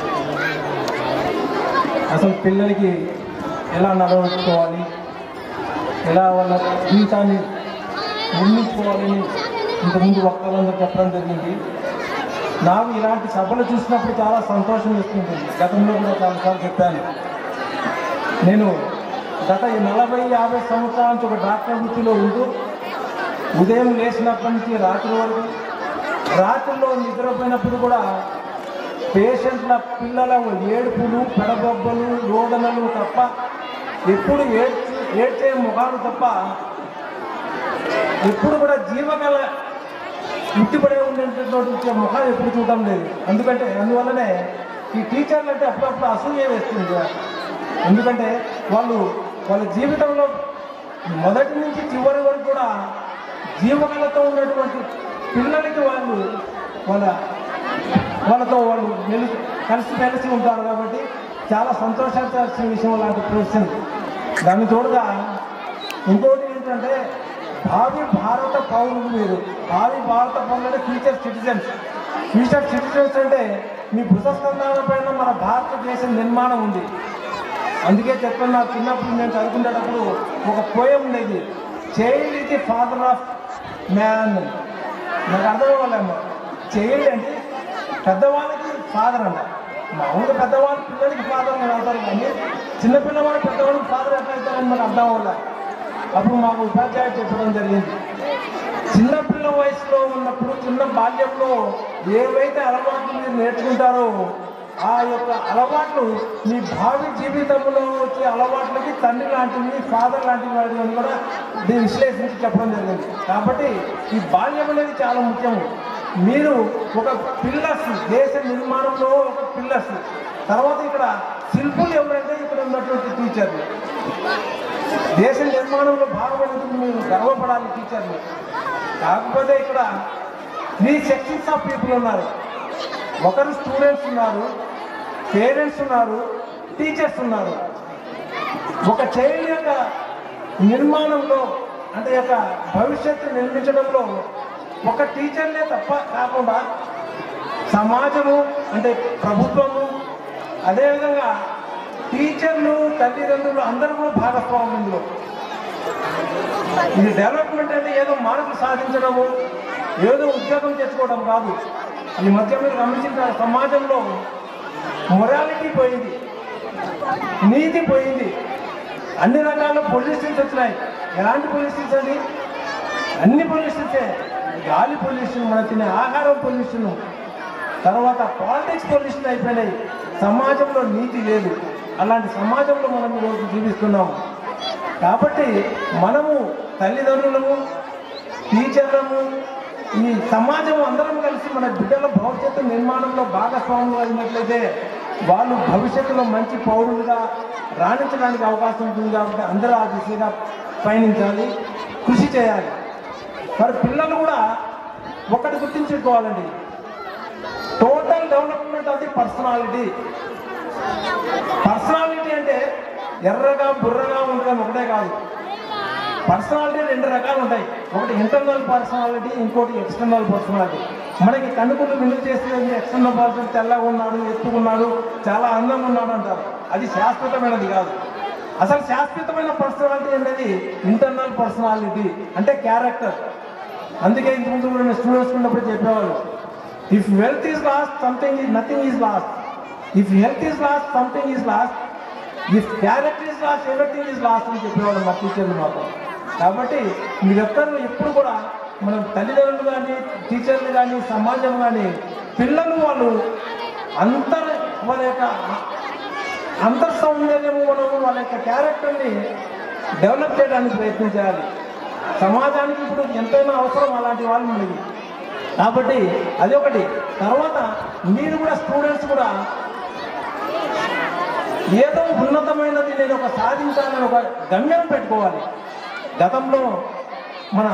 అసలు పిల్లలకి ఎలా నడవచ్చుకోవాలి ఎలా వాళ్ళ జీవితాన్ని నిర్మించుకోవాలని ఇంతకుముందు వక్తలందరూ చెప్పడం జరిగింది నాకు ఇలాంటి సభలు చూసినప్పుడు చాలా సంతోషం వేస్తుంది గతంలో కూడా చాలాసార్లు చెప్పాను నేను గత ఈ నలభై యాభై సంవత్సరాల నుంచి ఒక డాక్టర్ వృత్తిలో ఉంటూ ఉదయం లేచినప్పటి నుంచి రాత్రి వరకు రాత్రిలో నిద్రపోయినప్పుడు కూడా పేషెంట్ల పిల్లల ఏడుపులు పెడబొబ్బలు రోదనలు తప్ప ఎప్పుడు ఏడ్చి ఏడ్చే ముఖాలు తప్ప ఎప్పుడు కూడా జీవగల ఉట్టిపడే ఉండేటటువంటి ముఖాలు ఎప్పుడు చూడటం లేదు ఎందుకంటే అందువల్లనే ఈ టీచర్లు అంటే అప్పుడప్పుడు అసూయ వేస్తుంది ఎందుకంటే వాళ్ళు వాళ్ళ జీవితంలో మొదటి నుంచి చివరి వరకు కూడా జీవకళతో ఉన్నటువంటి పిల్లలకి వాళ్ళు వాళ్ళ వాళ్ళతో వాళ్ళు మెలి కలిసి మెలిసి ఉంటారు కాబట్టి చాలా సంతోషించాల్సిన విషయం లాంటి ప్రొఫెషన్ దాన్ని తోడుగా ఇంకోటి ఏంటంటే భావి భారత పౌరులు మీరు భావి భారత పౌరులు ఫ్యూచర్ సిటిజన్స్ ఫ్యూచర్ సిటిజన్స్ అంటే మీ భుజస్కంధాల పైన మన భారతదేశ నిర్మాణం ఉంది అందుకే చెప్తున్నా చిన్నప్పుడు నేను చదువుకునేటప్పుడు ఒక పోయం ఉండేది చైల్డ్ ఇది ఫాదర్ ఆఫ్ మ్యాన్ నాకు అర్థం అవ్వలేము చైల్డ్ అంటే పెద్దవాళ్ళకి ఫాదర్ అంట మామూలుగా పెద్దవాళ్ళు పిల్లలకి ఫాదర్ అని అవుతారు కానీ చిన్నపిల్లవాడు పెద్దవాళ్ళకి ఫాదర్ ఎట్లా అవుతారని మనకు అర్థం అవ్వలే అప్పుడు మాకు ఉపాధ్యాయుడు చెప్పడం జరిగింది చిన్నపిల్ల వయసులో ఉన్నప్పుడు చిన్న బాల్యంలో ఏవైతే అలవాట్లు మీరు నేర్చుకుంటారో ఆ యొక్క అలవాట్లు మీ భావి జీవితంలో వచ్చే అలవాట్లకి తండ్రి లాంటివి ఫాదర్ లాంటివి వాటి అని కూడా దీన్ని విశ్లేషించి చెప్పడం జరిగింది కాబట్టి ఈ బాల్యం అనేది చాలా ముఖ్యం మీరు ఒక పిల్లర్స్ దేశ నిర్మాణంలో ఒక పిల్లర్స్ తర్వాత ఇక్కడ శిల్పులు ఎవరంటే ఇక్కడ ఉన్నటువంటి టీచర్లు దేశ నిర్మాణంలో భాగమైనందుకు మీరు గర్వపడాలి టీచర్లు కాకపోతే ఇక్కడ త్రీ సెక్షన్స్ ఆఫ్ పీపుల్ ఉన్నారు ఒకరు స్టూడెంట్స్ ఉన్నారు పేరెంట్స్ ఉన్నారు టీచర్స్ ఉన్నారు ఒక చైల్డ్ యొక్క నిర్మాణంలో అంటే యొక్క భవిష్యత్తు నిర్మించడంలో ఒక టీచర్లే తప్ప కాకుండా సమాజము అంటే ప్రభుత్వము అదేవిధంగా టీచర్లు తల్లిదండ్రులు అందరూ కూడా భాగస్వామ్యం ఇందులో ఇది డెవలప్మెంట్ అంటే ఏదో మార్కులు సాధించడము ఏదో ఉద్యోగం తెచ్చుకోవడం కాదు ఈ మధ్య మీరు గమనించిన సమాజంలో మొరాలిటీ పోయింది నీతి పోయింది అన్ని రకాల పొల్యూషన్స్ వచ్చినాయి ఎలాంటి పొల్యూషన్స్ అండి అన్ని పొల్యూషన్సే గాలి పొల్యూషన్ మన తినే ఆహారం పొల్యూషన్ తర్వాత పాలిటిక్స్ పొల్యూషన్ అయిపోయినాయి సమాజంలో నీతి లేదు అలాంటి సమాజంలో మనం ఈరోజు జీవిస్తున్నాము కాబట్టి మనము తల్లిదండ్రులము టీచర్లము ఈ సమాజం అందరం కలిసి మన బిడ్డల భవిష్యత్తు నిర్మాణంలో భాగస్వాములు అయినట్లయితే వాళ్ళు భవిష్యత్తులో మంచి పౌరులుగా రాణించడానికి అవకాశం ఉంటుంది కాబట్టి అందరూ ఆ దిశగా పయనించాలి కృషి చేయాలి మరి పిల్లలు కూడా ఒకటి గుర్తించుకోవాలండి total development of the personality personality అంటే ఎర్రగా బుర్రగా ఉండడం ఒకటే కాదు పర్సనాలిటీ రెండు రకాలు ఉంటాయి ఒకటి ఇంటర్నల్ పర్సనాలిటీ ఇంకోటి ఎక్స్టర్నల్ పర్సనాలిటీ మనకి కనుకుంటూ మిందు చేసేది ఎక్స్టర్నల్ పర్సన్ తెల్లగా ఉన్నాడు ఎత్తుకున్నాడు చాలా అందంగా ఉన్నాడు అంటారు అది శాశ్వతమైనది కాదు అసలు శాశ్వతమైన పర్సనాలిటీ అనేది ఇంటర్నల్ పర్సనాలిటీ అంటే క్యారెక్టర్ అందుకే ఇంతకుముందు కూడా నేను స్టూడెంట్స్ ఉన్నప్పుడు చెప్పేవాళ్ళు if wealth is lost something is nothing is lost if health is lost something is lost if character is lost everything is lost అని చెప్పేవాళ్ళు మా టీచర్లు మాకు కాబట్టి మీరెక్కరు ఎప్పుడు కూడా మనం తల్లిదండ్రులు కానీ టీచర్లు కానీ సమాజం కానీ పిల్లలు వాళ్ళు అంతర్ వాళ్ళ యొక్క అంతర్ సౌందర్యము మనం వాళ్ళ యొక్క క్యారెక్టర్ని డెవలప్ చేయడానికి ప్రయత్నం చేయాలి సమాజానికి ఇప్పుడు ఎంతైనా అవసరం అలాంటి వాళ్ళు మనకి కాబట్టి అది ఒకటి తర్వాత మీరు కూడా స్టూడెంట్స్ కూడా ఏదో ఉన్నతమైనది నేను ఒక సాధించాలని ఒక గమ్యం పెట్టుకోవాలి గతంలో మన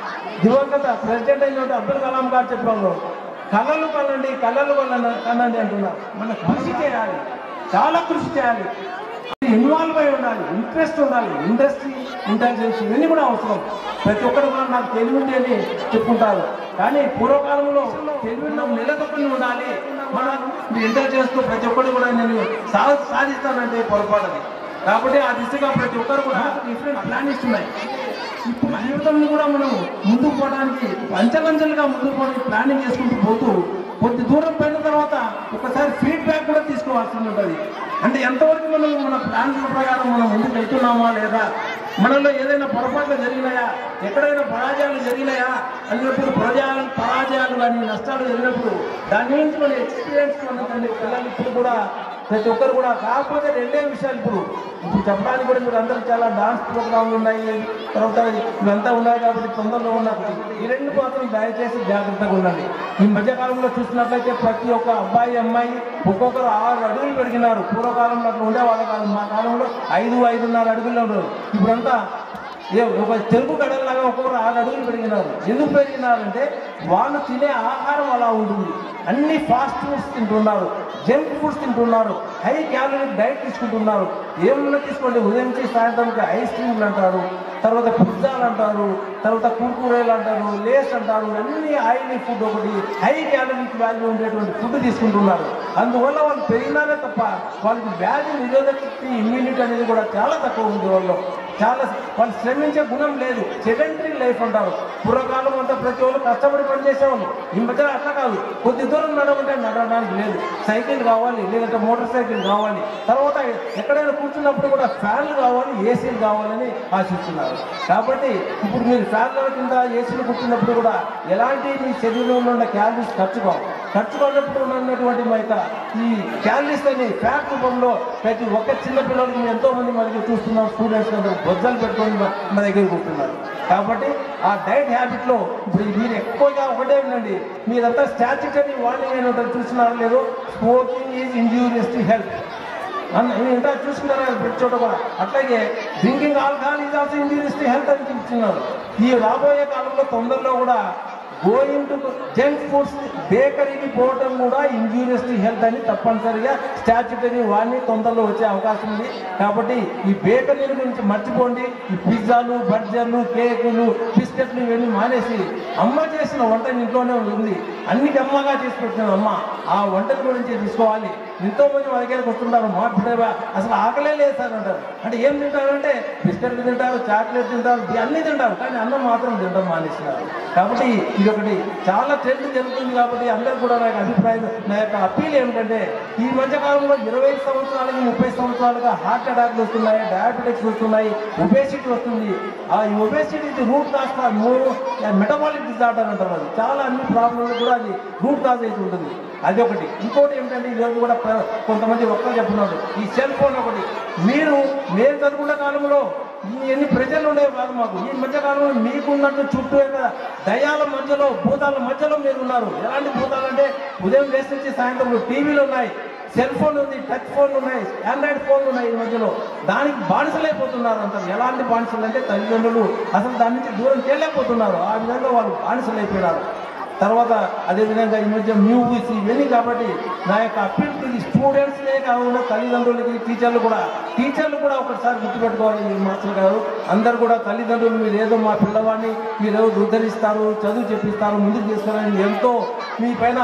దివంగత ప్రెసిడెంట్ అయినటువంటి అబ్దుల్ కలాం గారు చెప్పారు కళలు కనండి కళలు కనండి కనండి అంటున్నారు మన కృషి చేయాలి చాలా కృషి చేయాలి ఇన్వాల్వ్ అయి ఉండాలి ఇంట్రెస్ట్ ఉండాలి ఇండస్ట్రీ ఇంటెలిజెన్స్ ఇవన్నీ కూడా అవసరం ప్రతి ఒక్కరు కూడా నాకు తెలివి ఉంది అని చెప్పుకుంటారు కానీ పూర్వకాలంలో తెలివిలో నిలదొక్కుని ఉండాలి మన ఇంటెలిజెన్స్ తో ప్రతి ఒక్కరు కూడా నేను సా సాధిస్తానంటే పొరపాటుది కాబట్టి ఆ దిశగా ప్రతి ఒక్కరు కూడా డిఫరెంట్ ప్లాన్ ఇస్తున్నాయి ఇప్పుడు జీవితంలో కూడా మనం ముందుకు పోవడానికి అంచెలంచెలుగా ముందుకు పోవడానికి ప్లానింగ్ చేసుకుంటూ పోతూ కొద్ది దూరం పోయిన తర్వాత ఒకసారి ఫీడ్బ్యాక్ కూడా తీసుకోవాల్సి ఉంటుంది అంటే ఎంతవరకు మనం మన ప్లాన్స్ ప్రకారం మనం ముందుకు వెళ్తున్నామా లేదా మనలో ఏదైనా పొరపాట్లు జరిగినాయా ఎక్కడైనా పరాజయాలు జరిగినాయా అన్నప్పుడు ప్రజాలు పరాజయాలు కానీ నష్టాలు జరిగినప్పుడు దాని నుంచి మన ఎక్స్పీరియన్స్ ఉన్నటువంటి పిల్లలు ఇప్పుడు కూడా ప్రతి ఒక్కరు కూడా కాకపోతే రెండే విషయాలు ఇప్పుడు ఇప్పుడు చెప్పడానికి కూడా మీరు అందరూ చాలా డాన్స్ ప్రోగ్రాంలు ఉన్నాయి తర్వాత ఇవంతా ఉన్నాయి కాబట్టి తొందరలో ఉన్నప్పుడు ఈ రెండు మాత్రం దయచేసి జాగ్రత్తగా ఉండండి ఈ మధ్య కాలంలో చూసినట్లయితే ప్రతి ఒక్క అబ్బాయి అమ్మాయి ఒక్కొక్కరు ఆరు అడుగులు పెరిగినారు పూర్వకాలంలో అట్లా ఉండేవాళ్ళ కాలం మా కాలంలో ఐదు ఐదున్నర అడుగుల్లో ఉన్నారు ఇప్పుడంతా ఏ ఒక తెలుగు గడల్లాగా ఒక్కొక్కరు ఆరు అడుగులు పెరిగినారు ఎందుకు పెరిగినారంటే వాళ్ళు తినే ఆహారం అలా ఉంటుంది అన్ని ఫాస్ట్ ఫుడ్స్ తింటున్నారు జంక్ ఫుడ్స్ తింటున్నారు హై క్యాలరీ డైట్ తీసుకుంటున్నారు ఏమన్నా తీసుకోండి ఉదయం నుంచి సాయంత్రంకి ఐస్ క్రీమ్లు అంటారు తర్వాత పిజ్జాలు అంటారు తర్వాత కుర్కురేలు అంటారు లేస్ అంటారు అన్ని ఆయిలీ ఫుడ్ ఒకటి హై క్యాలరీకి వాల్యూ ఉండేటువంటి ఫుడ్ తీసుకుంటున్నారు అందువల్ల వాళ్ళు పెరిగినారే తప్ప వాళ్ళకి వ్యాధి నిరోధక శక్తి ఇమ్యూనిటీ అనేది కూడా చాలా తక్కువ ఉంది వాళ్ళు చాలా వాళ్ళు శ్రమించే గుణం లేదు సెడెంటరీ లైఫ్ అంటారు పూర్వకాలం అంతా ప్రతి ఒళ్ళు కష్టపడి పనిచేసేవాళ్ళు ఈ మధ్య అట్లా కాదు కొద్ది దూరం నడవంటే నడవడానికి లేదు సైకిల్ కావాలి లేదంటే మోటార్ సైకిల్ కావాలి తర్వాత ఎక్కడైనా కూర్చున్నప్పుడు కూడా ఫ్యాన్లు కావాలి ఏసీలు కావాలని ఆశిస్తున్నారు కాబట్టి ఇప్పుడు మీరు ఫ్యాన్ల కింద ఏసీలు కూర్చున్నప్పుడు కూడా ఎలాంటి మీ శరీరంలో ఉన్న క్యాలరీస్ ఖర్చు కావు ఖర్చు కానప్పుడు ఉన్నటువంటి మా యొక్క ఈ క్యాలరీస్ అని ఫ్యాట్ రూపంలో ప్రతి ఒక్క చిన్న పిల్లలకి మేము ఎంతో మంది మనకి చూస్తున్నాం స్టూడెంట్స్ అందరూ బొజ్జలు పెట్టుకొని మా- మా దగ్గర కూర్చున్నారు కాబట్టి ఆ డైట్ హ్యాబిట్లో ఇప్పుడు మీరు ఎక్కువగా ఒకటే ఉండండి మీరంతా స్టాచ్యుటరీ వార్నింగ్ అని ఉంటుంది చూస్తున్నారో లేదో smoking is injurious to health అన్న ఇంత చూసుకున్నారా ప్రతి చోట కూడా అట్లాగే drinking alcohol is also injurious to health అని చూస్తున్నారు ఈ రాబోయే కాలంలో తొందరలో కూడా గోయింగ్ టు జంక్ ఫుడ్స్ బేకరీకి పోవటం కూడా ఇంజూరియస్ టు హెల్త్ అని తప్పనిసరిగా స్టాచ్యుటరీ వాడిని తొందరలో వచ్చే అవకాశం ఉంది కాబట్టి ఈ బేకరీల గురించి మర్చిపోండి ఈ పిజ్జాలు బర్గర్లు కేకులు బిస్కెట్లు ఇవన్నీ మానేసి అమ్మ చేసిన వంట ఇంట్లోనే ఉంది అన్ని అమ్మగా చేసి పెట్టిన అమ్మ ఆ వంటల గురించి తీసుకోవాలి ఎంతో మంది మా దగ్గరకు వస్తుంటారు మా బిడ్డ అసలు ఆకలే లేదు సార్ అంటారు అంటే ఏం తింటారంటే బిస్కెట్లు తింటారు చాక్లెట్ తింటారు ఇవి అన్నీ తింటారు కానీ అన్నం మాత్రం తింటాం మానేస్తున్నారు కాబట్టి ఇది ఒకటి చాలా ట్రెండ్ జరుగుతుంది కాబట్టి అందరు కూడా నా యొక్క అభిప్రాయం నా యొక్క అప్పీల్ ఏమిటంటే ఈ మధ్య కాలంలో ఇరవై సంవత్సరాలకి ముప్పై సంవత్సరాలుగా హార్ట్ అటాక్లు వస్తున్నాయి డయాబెటిక్స్ వస్తున్నాయి ఒబేసిటీ వస్తుంది ఆ ఈ ఒబేసిటీ రూట్ కాస్త మెటబాలిక్ డిజార్డర్ అంటారు అది చాలా అన్ని ప్రాబ్లమ్స్ కూడా అది రూట్ కాజ్ అయితే ఉంటుంది అది ఒకటి ఇంకోటి ఏమిటంటే ఈ రోజు కూడా ప్ర- కొంతమంది ఒక్కరు చెప్తున్నారు ఈ సెల్ ఫోన్ ఒకటి మీరు నేను చదువుకున్న కాలంలో ఈ ఎన్ని ప్రజలు ఉండేవి కాదు మాకు ఈ మధ్య కాలంలో మీకున్నట్టు చుట్టూ యొక్క దయాల మధ్యలో భూతాల మధ్యలో మీరు ఉన్నారు ఎలాంటి భూతాలు అంటే ఉదయం లేచి నుంచి సాయంత్రం టీవీలు ఉన్నాయి సెల్ ఫోన్ ఉంది టచ్ ఫోన్ ఉన్నాయి ఆండ్రాయిడ్ ఫోన్లు ఉన్నాయి ఈ మధ్యలో దానికి బానిసలైపోతున్నారు అంటారు ఎలాంటి బానిసలు అంటే తల్లిదండ్రులు అసలు దాని నుంచి దూరం చేయలేకపోతున్నారు ఆ విధంగా వాళ్ళు బానిసలైపోయినారు తర్వాత అదేవిధంగా ఈ మధ్య మ్యూజిక్స్ ఇవన్నీ కాబట్టి నా యొక్క అప్పీల్ ఇది స్టూడెంట్స్నే కాకుండా తల్లిదండ్రులకి టీచర్లు కూడా టీచర్లు కూడా ఒకసారి గుర్తుపెట్టుకోవాలి ఈ మాస్టర్ గారు అందరు కూడా తల్లిదండ్రులు మీరు ఏదో మా పిల్లవాడిని మీరు ఏదో ఉద్ధరిస్తారు చదువు చెప్పిస్తారు ముందుకు తీసుకురాని ఎంతో మీ పైన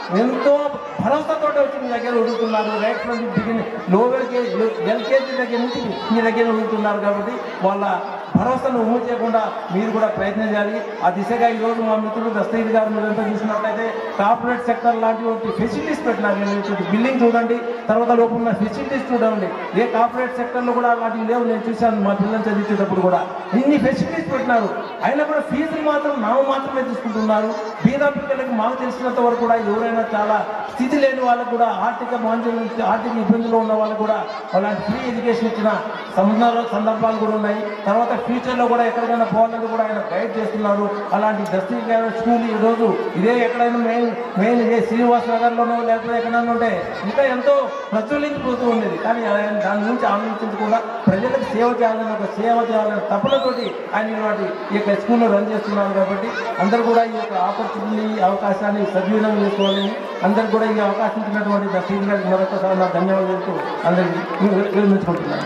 ఎంతో భరోసాతో వచ్చి మీ దగ్గర ఉడుకుతున్నారు right from begin lower KG LKG దగ్గర నుంచి మీ దగ్గర ఉడుకుతున్నారు కాబట్టి వాళ్ళ భరోసాను ఉమ్ము చేయకుండా మీరు కూడా ప్రయత్నం చేయాలి ఆ దిశగా ఈరోజు మా మిత్రుడు దస్తగిరి గారు మీరంతా చూసినట్లయితే కార్పొరేట్ సెక్టర్ లాంటి ఫెసిలిటీస్ పెట్టినారు బిల్డింగ్ చూడండి తర్వాత లోపల ఉన్న ఫెసిలిటీస్ చూడండి ఏ కార్పొరేట్ సెక్టర్లో కూడా అలాంటివి లేవు నేను చూశాను మా పిల్లలు చదివించేటప్పుడు కూడా ఇన్ని ఫెసిలిటీస్ పెట్టినారు అయినా కూడా ఫీజులు మాత్రం నామ మాత్రమే తీసుకుంటున్నారు బీద పిల్లలకి మాకు తెలిసినంత వరకు కూడా ఎవరైనా చాలా స్థితి లేని వాళ్ళకు కూడా ఆర్థిక మాంద్యం ఆర్థిక ఇబ్బందులు ఉన్న వాళ్ళకు కూడా అలాంటి ఫ్రీ ఎడ్యుకేషన్ ఇచ్చిన సందర్భాలు సందర్భాలు కూడా ఉన్నాయి తర్వాత ఫ్యూచర్లో కూడా ఎక్కడికైనా పోవాలని కూడా ఆయన గైడ్ చేస్తున్నారు అలాంటి దస్తీ గారి స్కూల్ ఈ రోజు ఇదే ఎక్కడైనా మెయిన్ మెయిన్ ఇదే శ్రీనివాస్ నగర్లోనో లేకపోతే ఎక్కడైనా ఉంటే ఇంకా ఎంతో ప్రచురించిపోతూ ఉండేది కానీ ఆయన దాని గురించి ఆలోచించకుండా ప్రజలకు సేవ చేయాలని ఒక సేవ చేయాలని తపనతోటి ఆయన ఇలాంటి ఈ యొక్క స్కూల్లో రన్ చేస్తున్నారు కాబట్టి అందరూ కూడా ఈ యొక్క ఆపర్చునిటీ అవకాశాన్ని సద్వినియోగం చేసుకోవాలని అందరూ కూడా ఈ అవకాశం ఇచ్చినటువంటి దస్తీ గారికి మరొకసారి నా ధన్యవాదాలు అందరికీ విరమించుకుంటున్నాను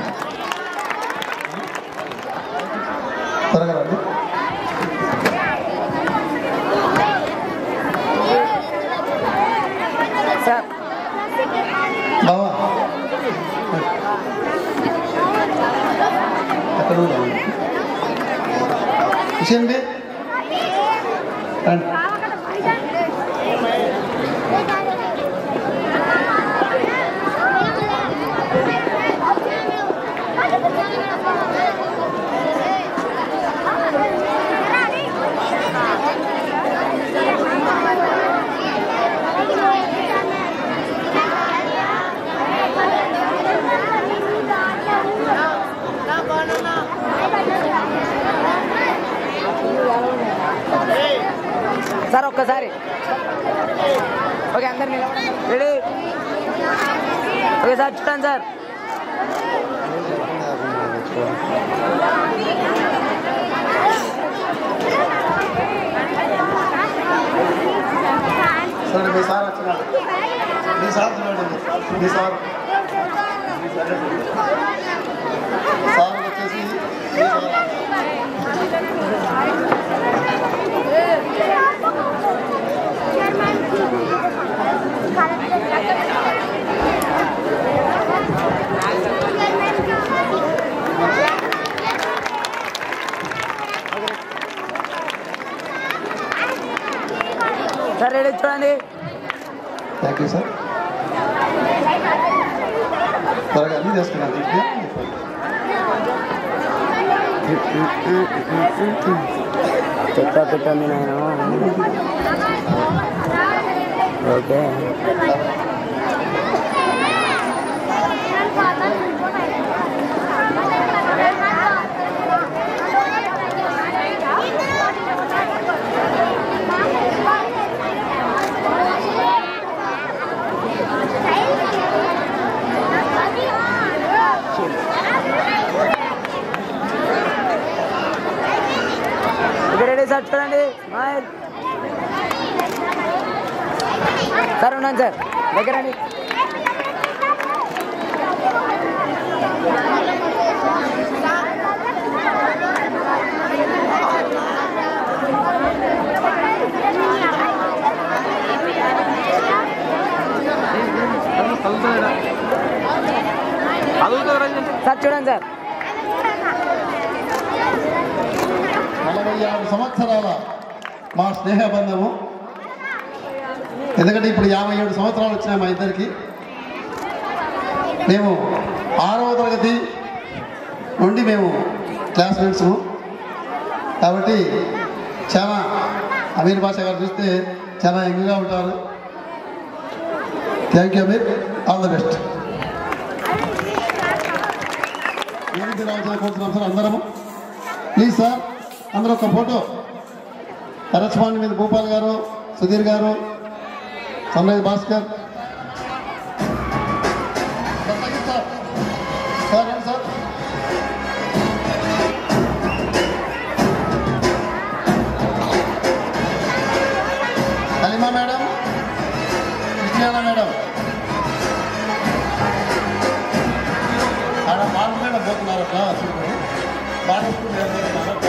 త్వరగా రండి సార్ బావా ఎక్కడ ఉన్నావు? విషయండి రండి సార్ ఒక్కసారి ఓకే అందరు నిలబడండి రెడీ ఓకే సార్ చూడండి సార్ సరే మీ సార్ వచ్చినాడు మీ సార్ చూడండి మీ సార్ సార్ వచ్చేసి మీ సార్. సార్ రెడీ చూడండి థ్యాంక్ యూ సార్ త్వరగా అన్నీ చేసుకున్నాను చెత్త పెట్టండి నేను ఓకే ఓకే రెడీ సార్ చూడండి స్మైల్ సార్ ఉన్నాను సార్ దగ్గర రండి. సార్ చూడండి సార్ నలభై ఆరు సంవత్సరాల మా స్నేహబంధము ఎందుకంటే ఇప్పుడు యాభై ఏడు సంవత్సరాలు వచ్చినాయి మా ఇద్దరికి మేము ఆరవ తరగతి నుండి మేము క్లాస్మేట్స్ కాబట్టి చాలా అమీర్ భాష గారు చూస్తే చాలా యంగ్గా ఉంటారు thank you Ameer all the best ఏమిటి రావాల్సిన కోరుతున్నాం సార్ అందరము ప్లీజ్ సార్ అందరూ ఒక ఫోటో కరస్పాండ్ మీద భూపాల్ గారు సుధీర్ గారు సన్రైజ్ భాస్కర్ సార్ సార్ రండి సార్ కలిమా మేడం కృష్ణాల మేడం ఆడ బాలు మేడం పోతున్నారు అట్లా బాలు స్కూల్ పోతున్నారు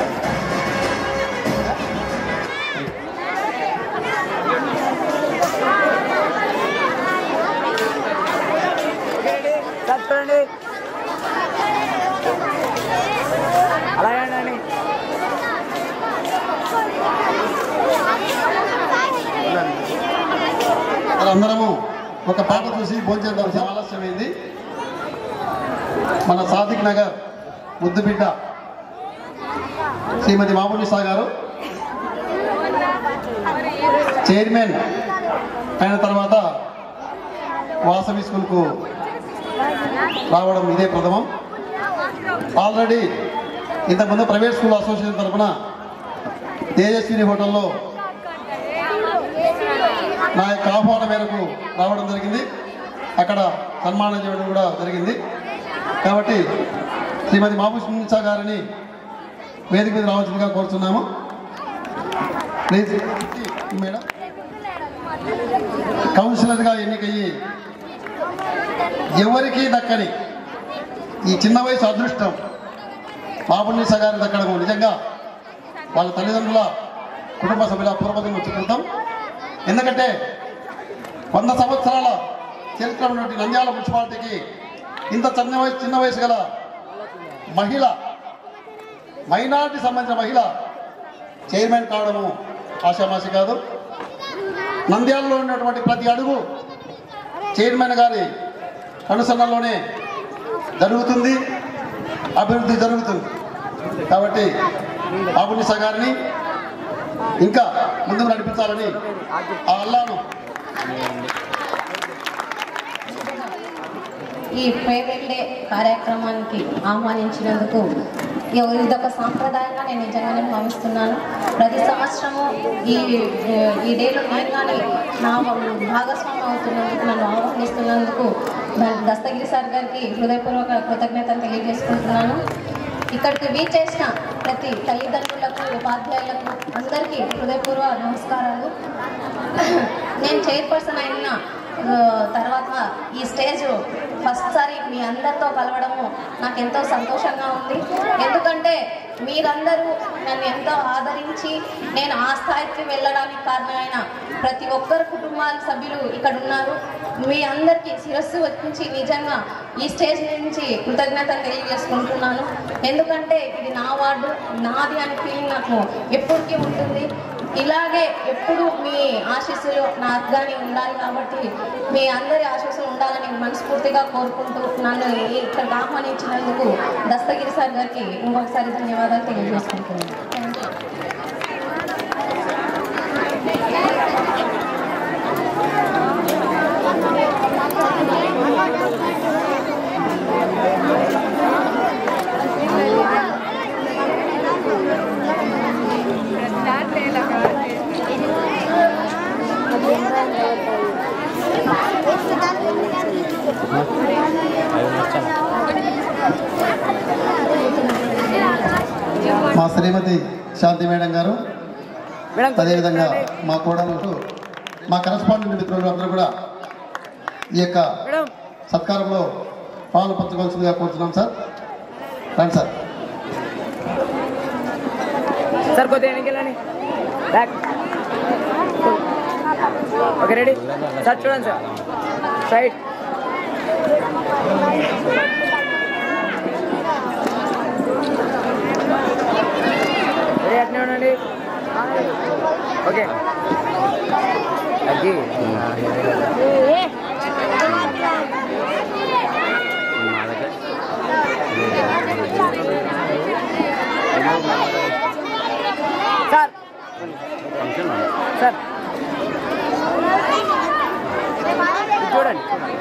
మరి అందరము ఒక పాట చూసి భోంచేద్దాం చాలా ఆలస్యమైంది మన సాదిక్ నగర్ ముద్దుబిడ్డ శ్రీమతి మామూనిసా గారు చైర్మన్ అయిన తర్వాత వాసవి స్కూల్కు రావడం ఇదే ప్రథమం ఆల్రెడీ ఇంతకుముందు ప్రైవేట్ స్కూల్ అసోసియేషన్ తరఫున తేజస్విని హోటల్లో నా యొక్క ఆహ్వానం మేరకు రావడం జరిగింది అక్కడ సన్మానం చేయడం కూడా జరిగింది కాబట్టి శ్రీమతి మాబుషా గారిని వేదిక మీద రావాల్సిందిగా కోరుతున్నాము ప్లీజ్ మేడం కౌన్సిలర్గా ఎన్నికయ్యి ఎవరికీ దక్కని ఈ చిన్న వయసు అదృష్టం బాబునిసా గారి దక్కడము నిజంగా వాళ్ళ తల్లిదండ్రుల కుటుంబ సభ్యుల పూర్వజన్మ చిత్రితం ఎందుకంటే వంద సంవత్సరాల చరిత్ర ఉన్నటువంటి నంద్యాల మున్సిపాలిటీకి ఇంత చిన్న వయసు చిన్న వయసు గల మహిళ మైనార్టీ సంబంధించిన మహిళ చైర్మన్ కావడము ఆశామాషి కాదు నంద్యాలలో ఉన్నటువంటి ప్రతి అడుగు చైర్మన్ గారి అనుసరణలోనే జరుగుతుంది అభివృద్ధి జరుగుతుంది కాబట్టి బాబునిసా గారిని ఇంకా ముందుకు నడిపించాలని ఆ అల్లాను ఈ ఫేవరెట్ డే కార్యక్రమానికి ఆహ్వానించినందుకు ఇ- ఇదొక సాంప్రదాయంగా నేను నిజంగానే భావిస్తున్నాను ప్రతి సంవత్సరము ఈ ఈ డేలో నేను కానీ నా భాగస్వామి అవుతున్నందుకు నన్ను ఆహ్వానిస్తున్నందుకు ద- దస్తగిరి సార్ గారికి హృదయపూర్వక కృతజ్ఞతలు తెలియజేసుకుంటున్నాను ఇక్కడికి వీచ్ చేసిన ప్రతి తల్లిదండ్రులకు ఉపాధ్యాయులకు అందరికీ హృదయపూర్వక నమస్కారాలు నేను చైర్పర్సన్ అయిన ఆ, తర్వాత ఈ స్టేజ్ ఫస్ట్ సారి మీ అందరితో కలవడము నాకు ఎంతో సంతోషంగా ఉంది ఎందుకంటే మీరందరూ నన్ను ఎంతో ఆదరించి నేను ఆ స్థాయికి వెళ్ళడానికి కారణమైన ప్రతి ఒక్కరు కుటుంబాల సభ్యులు ఇక్కడ ఉన్నారు మీ అందరికీ శిరస్సు వచ్చి నిజంగా ఈ స్టేజ్ నుంచి కృతజ్ఞతలు తెలియజేసుకుంటున్నాను ఎందుకంటే ఇది నా వార్డు నాది అనే ఫీలింగ్ నాకు ఎప్పటికీ ఉంటుంది ఇలాగే ఎప్పుడు మీ ఆశీస్సులు నాకు కానీ ఉండాలి కాబట్టి మీ అందరి ఆశీస్సులు ఉండాలని మనస్ఫూర్తిగా కోరుకుంటూ నన్ను ఇక్కడికి ఆహ్వానించినందుకు దస్తగిరి సార్ గారికి ఇంకొకసారి ధన్యవాదాలు తెలియజేసుకుంటున్నాను థ్యాంక్ యూ మా శ్రీమతి శాంతి మేడం గారు అదేవిధంగా మా కోడలు మా కరస్పాండెంట్ మిత్రులు అందరూ కూడా ఈ యొక్క సత్కారంలో పాలు పంచుకోవాల్సిందిగా కోరుతున్నాం సార్ రండి సార్ సార్ కొద్దిగా వెనకెళ్ళండి బ్యాక్ ఓకే రెడీ సార్ చూడండి సార్ సైడ్ రెడీ అట్నే ఉండండి ఓకే అది సార్ సార్ చూడండి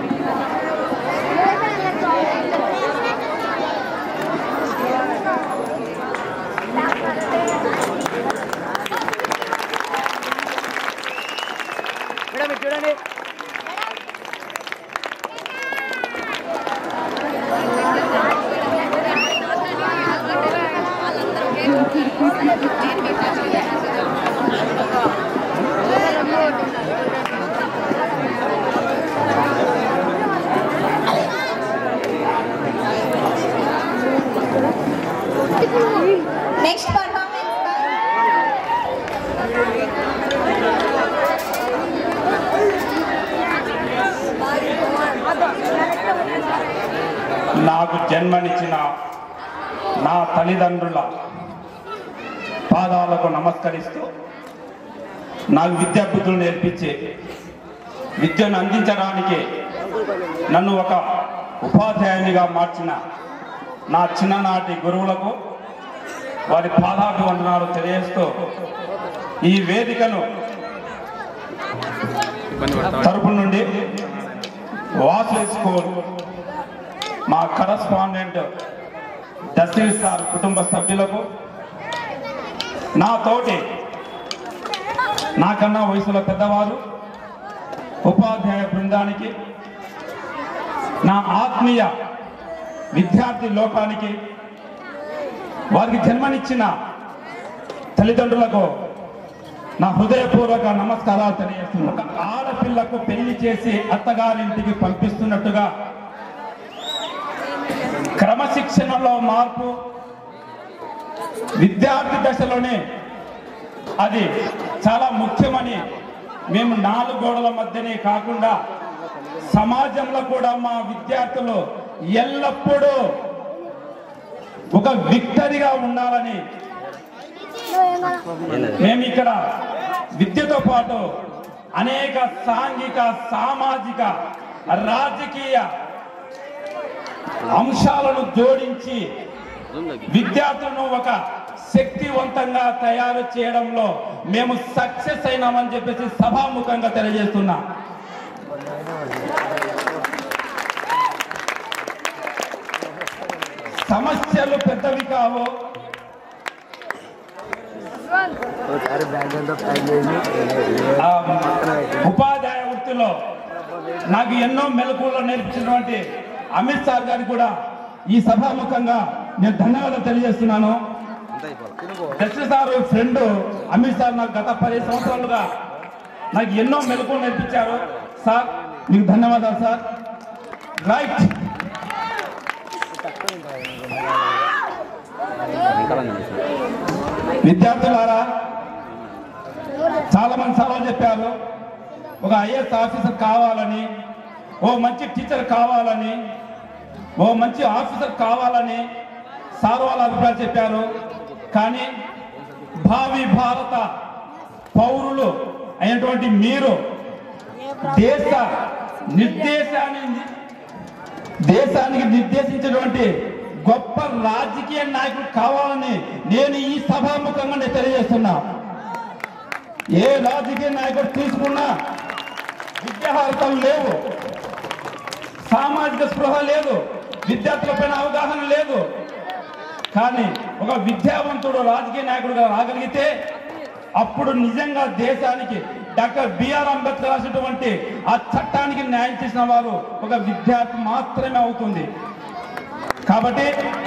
మేడం ఇది చూడండి నెక్స్ట్ పర్ఫార్మెన్స్ నాకు జన్మనిచ్చిన నా తల్లిదండ్రుల పాదాలకు నమస్కరిస్తూ నాకు విద్యాబుద్ధులు నేర్పించే విద్యను అందించడానికి నన్ను ఒక ఉపాధ్యాయునిగా మార్చిన నా చిన్ననాటి గురువులకు వారి పాదాభివందనాలు తెలియజేస్తూ ఈ వేదికను తరపు నుండి వాసు స్కూల్ మా కరస్పాండెంట్ దస్తీర్ సార్ కుటుంబ సభ్యులకు నా తోటి నాకన్నా వయసులో పెద్దవారు ఉపాధ్యాయ బృందానికి నా ఆత్మీయ విద్యార్థి లోకానికి వారికి జన్మనిచ్చిన తల్లిదండ్రులకు నా హృదయపూర్వక నమస్కారాలు తెలియజేస్తున్నాను ఒక ఆడపిల్లకు పెళ్లి చేసి అత్తగారింటికి పంపిస్తున్నట్టుగా క్రమశిక్షణలో మార్పు విద్యార్థి దశలోనే అది చాలా ముఖ్యమని మేము నాలుగు గోడల మధ్యనే కాకుండా సమాజంలో కూడా మా విద్యార్థులు ఎల్లప్పుడూ ఒక విక్టరీగా ఉండాలని మేము ఇక్కడ విద్యతో పాటు అనేక సాంఘిక సామాజిక రాజకీయ అంశాలను జోడించి విద్యార్థులను ఒక శక్తివంతంగా తయారు చేయడంలో మేము సక్సెస్ అయినామని చెప్పేసి సభాముఖంగా తెలియజేస్తున్నా సమస్యలు పెద్దవి కావు ఆ, ఉపాధ్యాయ వృత్తిలో నాకు ఎన్నో మెలకువలు నేర్పించినటువంటి అమిత్ షా గారికి కూడా ఈ సభాముఖంగా నేను ధన్యవాదాలు తెలియజేస్తున్నాను justice sir friend Amit sir నాకు గత పది సంవత్సరాలుగా నాకు ఎన్నో మెలకువలు నేర్పించారు సార్ మీకు ధన్యవాదాలు సార్ రైట్ విద్యార్థులారా చాలా మంది సవాల్ చెప్పారు ఒక ఐఏఎస్ ఆఫీసర్ కావాలని ఓ మంచి టీచర్ కావాలని ఓ మంచి ఆఫీసర్ కావాలని సార్ వాళ్ళ అభిప్రాయం చెప్పారు కానీ భావి భారత పౌరులు అయినటువంటి మీరు దేశ నిర్దేశాన్ని దేశానికి నిర్దేశించినటువంటి గొప్ప రాజకీయ నాయకుడు కావాలని నేను ఈ సభాముఖంగా నేను తెలియజేస్తున్నా ఏ రాజకీయ నాయకుడు తీసుకున్నా విద్యార్హతలు లేవు సామాజిక స్పృహ లేదు విద్యార్థులపైన అవగాహన లేదు కానీ ఒక విద్యావంతుడు రాజకీయ నాయకుడుగా రాగలిగితే అప్పుడు నిజంగా దేశానికి డాక్టర్ బిఆర్ అంబేద్కర్ రాసినటువంటి ఆ చట్టానికి న్యాయం చేసిన వారు ఒక విద్యార్థి మాత్రమే అవుతుంది కాబట్టి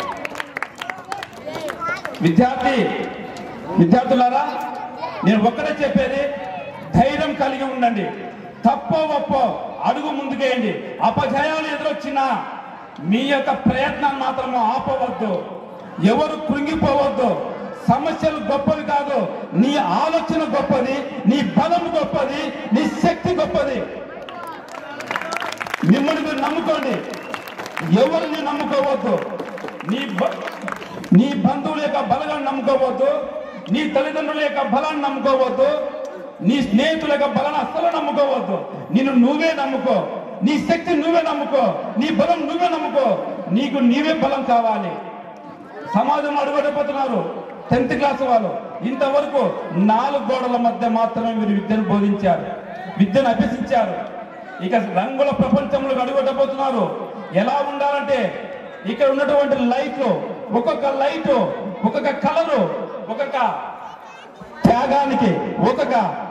విద్యార్థి విద్యార్థులారా నేను ఒక్కటే చెప్పేది ధైర్యం కలిగి ఉండండి తప్పో ఒప్పో అడుగు ముందుకేయండి అపజయాలు ఎదురొచ్చినా మీ యొక్క ప్రయత్నాన్ని మాత్రం ఆపవద్దు ఎవరు కృంగిపోవద్దు సమస్యలు గొప్పవి కాదు నీ ఆలోచన గొప్పది నీ బలం గొప్పది నీ శక్తి గొప్పది మిమ్మల్ని మీరు నమ్ముకోండి ఎవరిని నమ్ముకోవద్దు నీ బ- నీ బంధువుల యొక్క బలాన్ని నమ్ముకోవద్దు నీ తల్లిదండ్రుల యొక్క బలాన్ని నమ్ముకోవద్దు నీ స్నేహితుల యొక్క బలాన్ని అస్సలు నమ్ముకోవద్దు నిన్ను నువ్వే నమ్ముకో నీ శక్తి నువ్వే నమ్ముకో నీ బలం నువ్వే నమ్ముకో నీకు నీవే బలం కావాలి సమాజంలో అడుగుడిపోతున్నారు టెన్త్ క్లాస్ వాళ్ళు ఇంతవరకు నాలుగు గోడల మధ్య మాత్రమే మీరు విద్యను బోధించారు విద్యను అభ్యసించారు ఇక రంగుల ప్రపంచంలో అడుగుడబోతున్నారు ఎలా ఉండాలంటే ఇక్కడ ఉన్నటువంటి లైట్లు ఒక్కొక్క లైట్ ఒక్కొక్క కలరు ఒక్కొక్క త్యాగానికి ఒక్కొక్క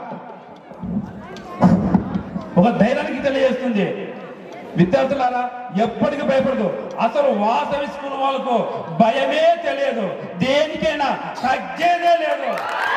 ఒక ధైర్యానికి తెలియజేస్తుంది విద్యార్థులారా ఎప్పటికీ భయపడదు అసలు వాసవి స్కూల్ వాళ్ళకు భయమే తెలియదు దేనికైనా తగ్గేదే లేదు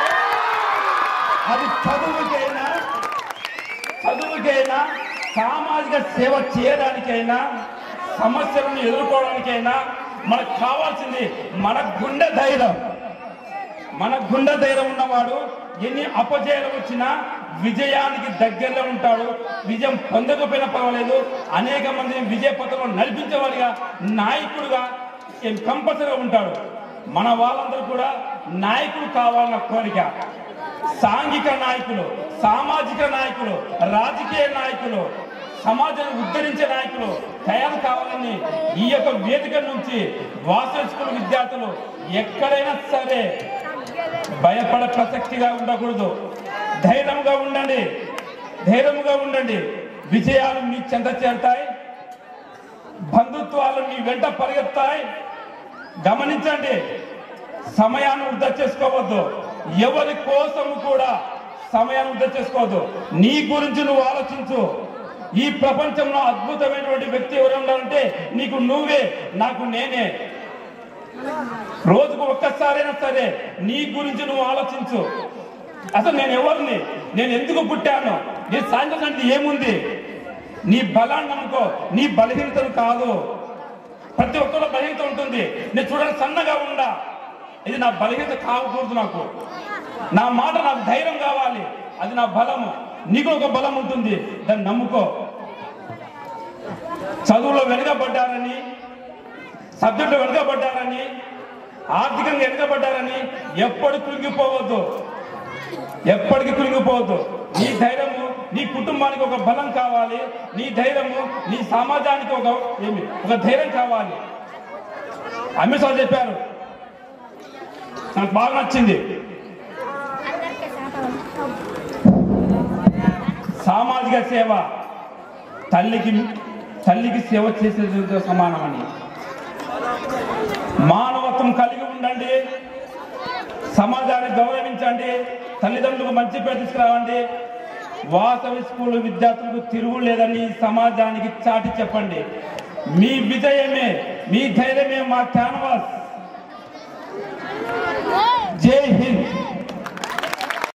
అది చదువుకైనా చదువుకైనా సామాజిక సేవ చేయడానికైనా సమస్యలను ఎదుర్కోవడానికైనా మనకు కావాల్సింది మన గుండె ధైర్యం మన గుండె ధైర్యం ఉన్నవాడు ఎన్ని అపజయాలు వచ్చినా విజయానికి దగ్గరలో ఉంటాడు విజయం పొందకపోయినా పర్వాలేదు అనేక మందిని విజయ పథంలో నడిపించేవాడిగా నాయకుడుగా కంపల్సరీగా ఉంటాడు మన వాళ్ళందరూ కూడా నాయకుడు కావాలన్న కోరిక సాంఘిక నాయకులు సామాజిక నాయకులు రాజకీయ నాయకులు సమాజాన్ని ఉద్ధరించే నాయకులు తయారు కావాలని ఈ యొక్క వేదిక నుంచి వాసన స్కూల్ విద్యార్థులు ఎక్కడైనా సరే భయపడ ప్రసక్తిగా ఉండకూడదు ధైర్యంగా ఉండండి ధైర్యంగా ఉండండి విజయాలు మీ చెంత చేరుతాయి బంధుత్వాలు మీ వెంట పరిగెత్తాయి గమనించండి సమయాన్ని వృధా చేసుకోవద్దు ఎవరి కోసం కూడా సమయాన్ని వృధా చేసుకోవద్దు నీ గురించి నువ్వు ఆలోచించు ఈ ప్రపంచంలో అద్భుతమైనటువంటి వ్యక్తి ఎవరు ఉన్నారంటే నీకు నువ్వే నాకు నేనే రోజుకు ఒక్కసారైనా సరే నీ గురించి నువ్వు ఆలోచించు అసలు నేను ఎవరిని నేను ఎందుకు పుట్టాను నీ సాయంత్రం అంటే ఏముంది నీ బలాన్ని నమ్ముకో నీ బలహీనతను కాదు ప్రతి ఒక్కరు బలహీనత ఉంటుంది నేను చూడండి సన్నగా ఉండా ఇది నా బలహీనత కాకూడదు నాకు నా మాట నాకు ధైర్యం కావాలి అది నా బలము నీకు ఒక బలం ఉంటుంది దాన్ని నమ్ముకో చదువులో వెనుకబడ్డారని సబ్జెక్టులో వెనుకబడ్డారని ఆర్థికంగా వెనుకబడ్డారని ఎప్పటి కృంగిపోవద్దు ఎప్పటికీ కృంగిపోవద్దు నీ ధైర్యము నీ కుటుంబానికి ఒక బలం కావాలి నీ ధైర్యము నీ సమాజానికి ఒక ఏమి ఒక ధైర్యం కావాలి అమిత్ షా చెప్పారు నాకు బాగా నచ్చింది సామాజిక సేవ తల్లికి తల్లికి సేవ చేసేదితో సమానమని మానవత్వం కలిగి ఉండండి సమాజాన్ని గౌరవించండి తల్లిదండ్రులకు మంచి పేరు తీసుకురావండి వాసవి స్కూల్ విద్యార్థులకు తిరుగు లేదని ఈ సమాజానికి చాటి చెప్పండి మీ విజయమే మీ ధైర్యమే మా క్యాన్వాస్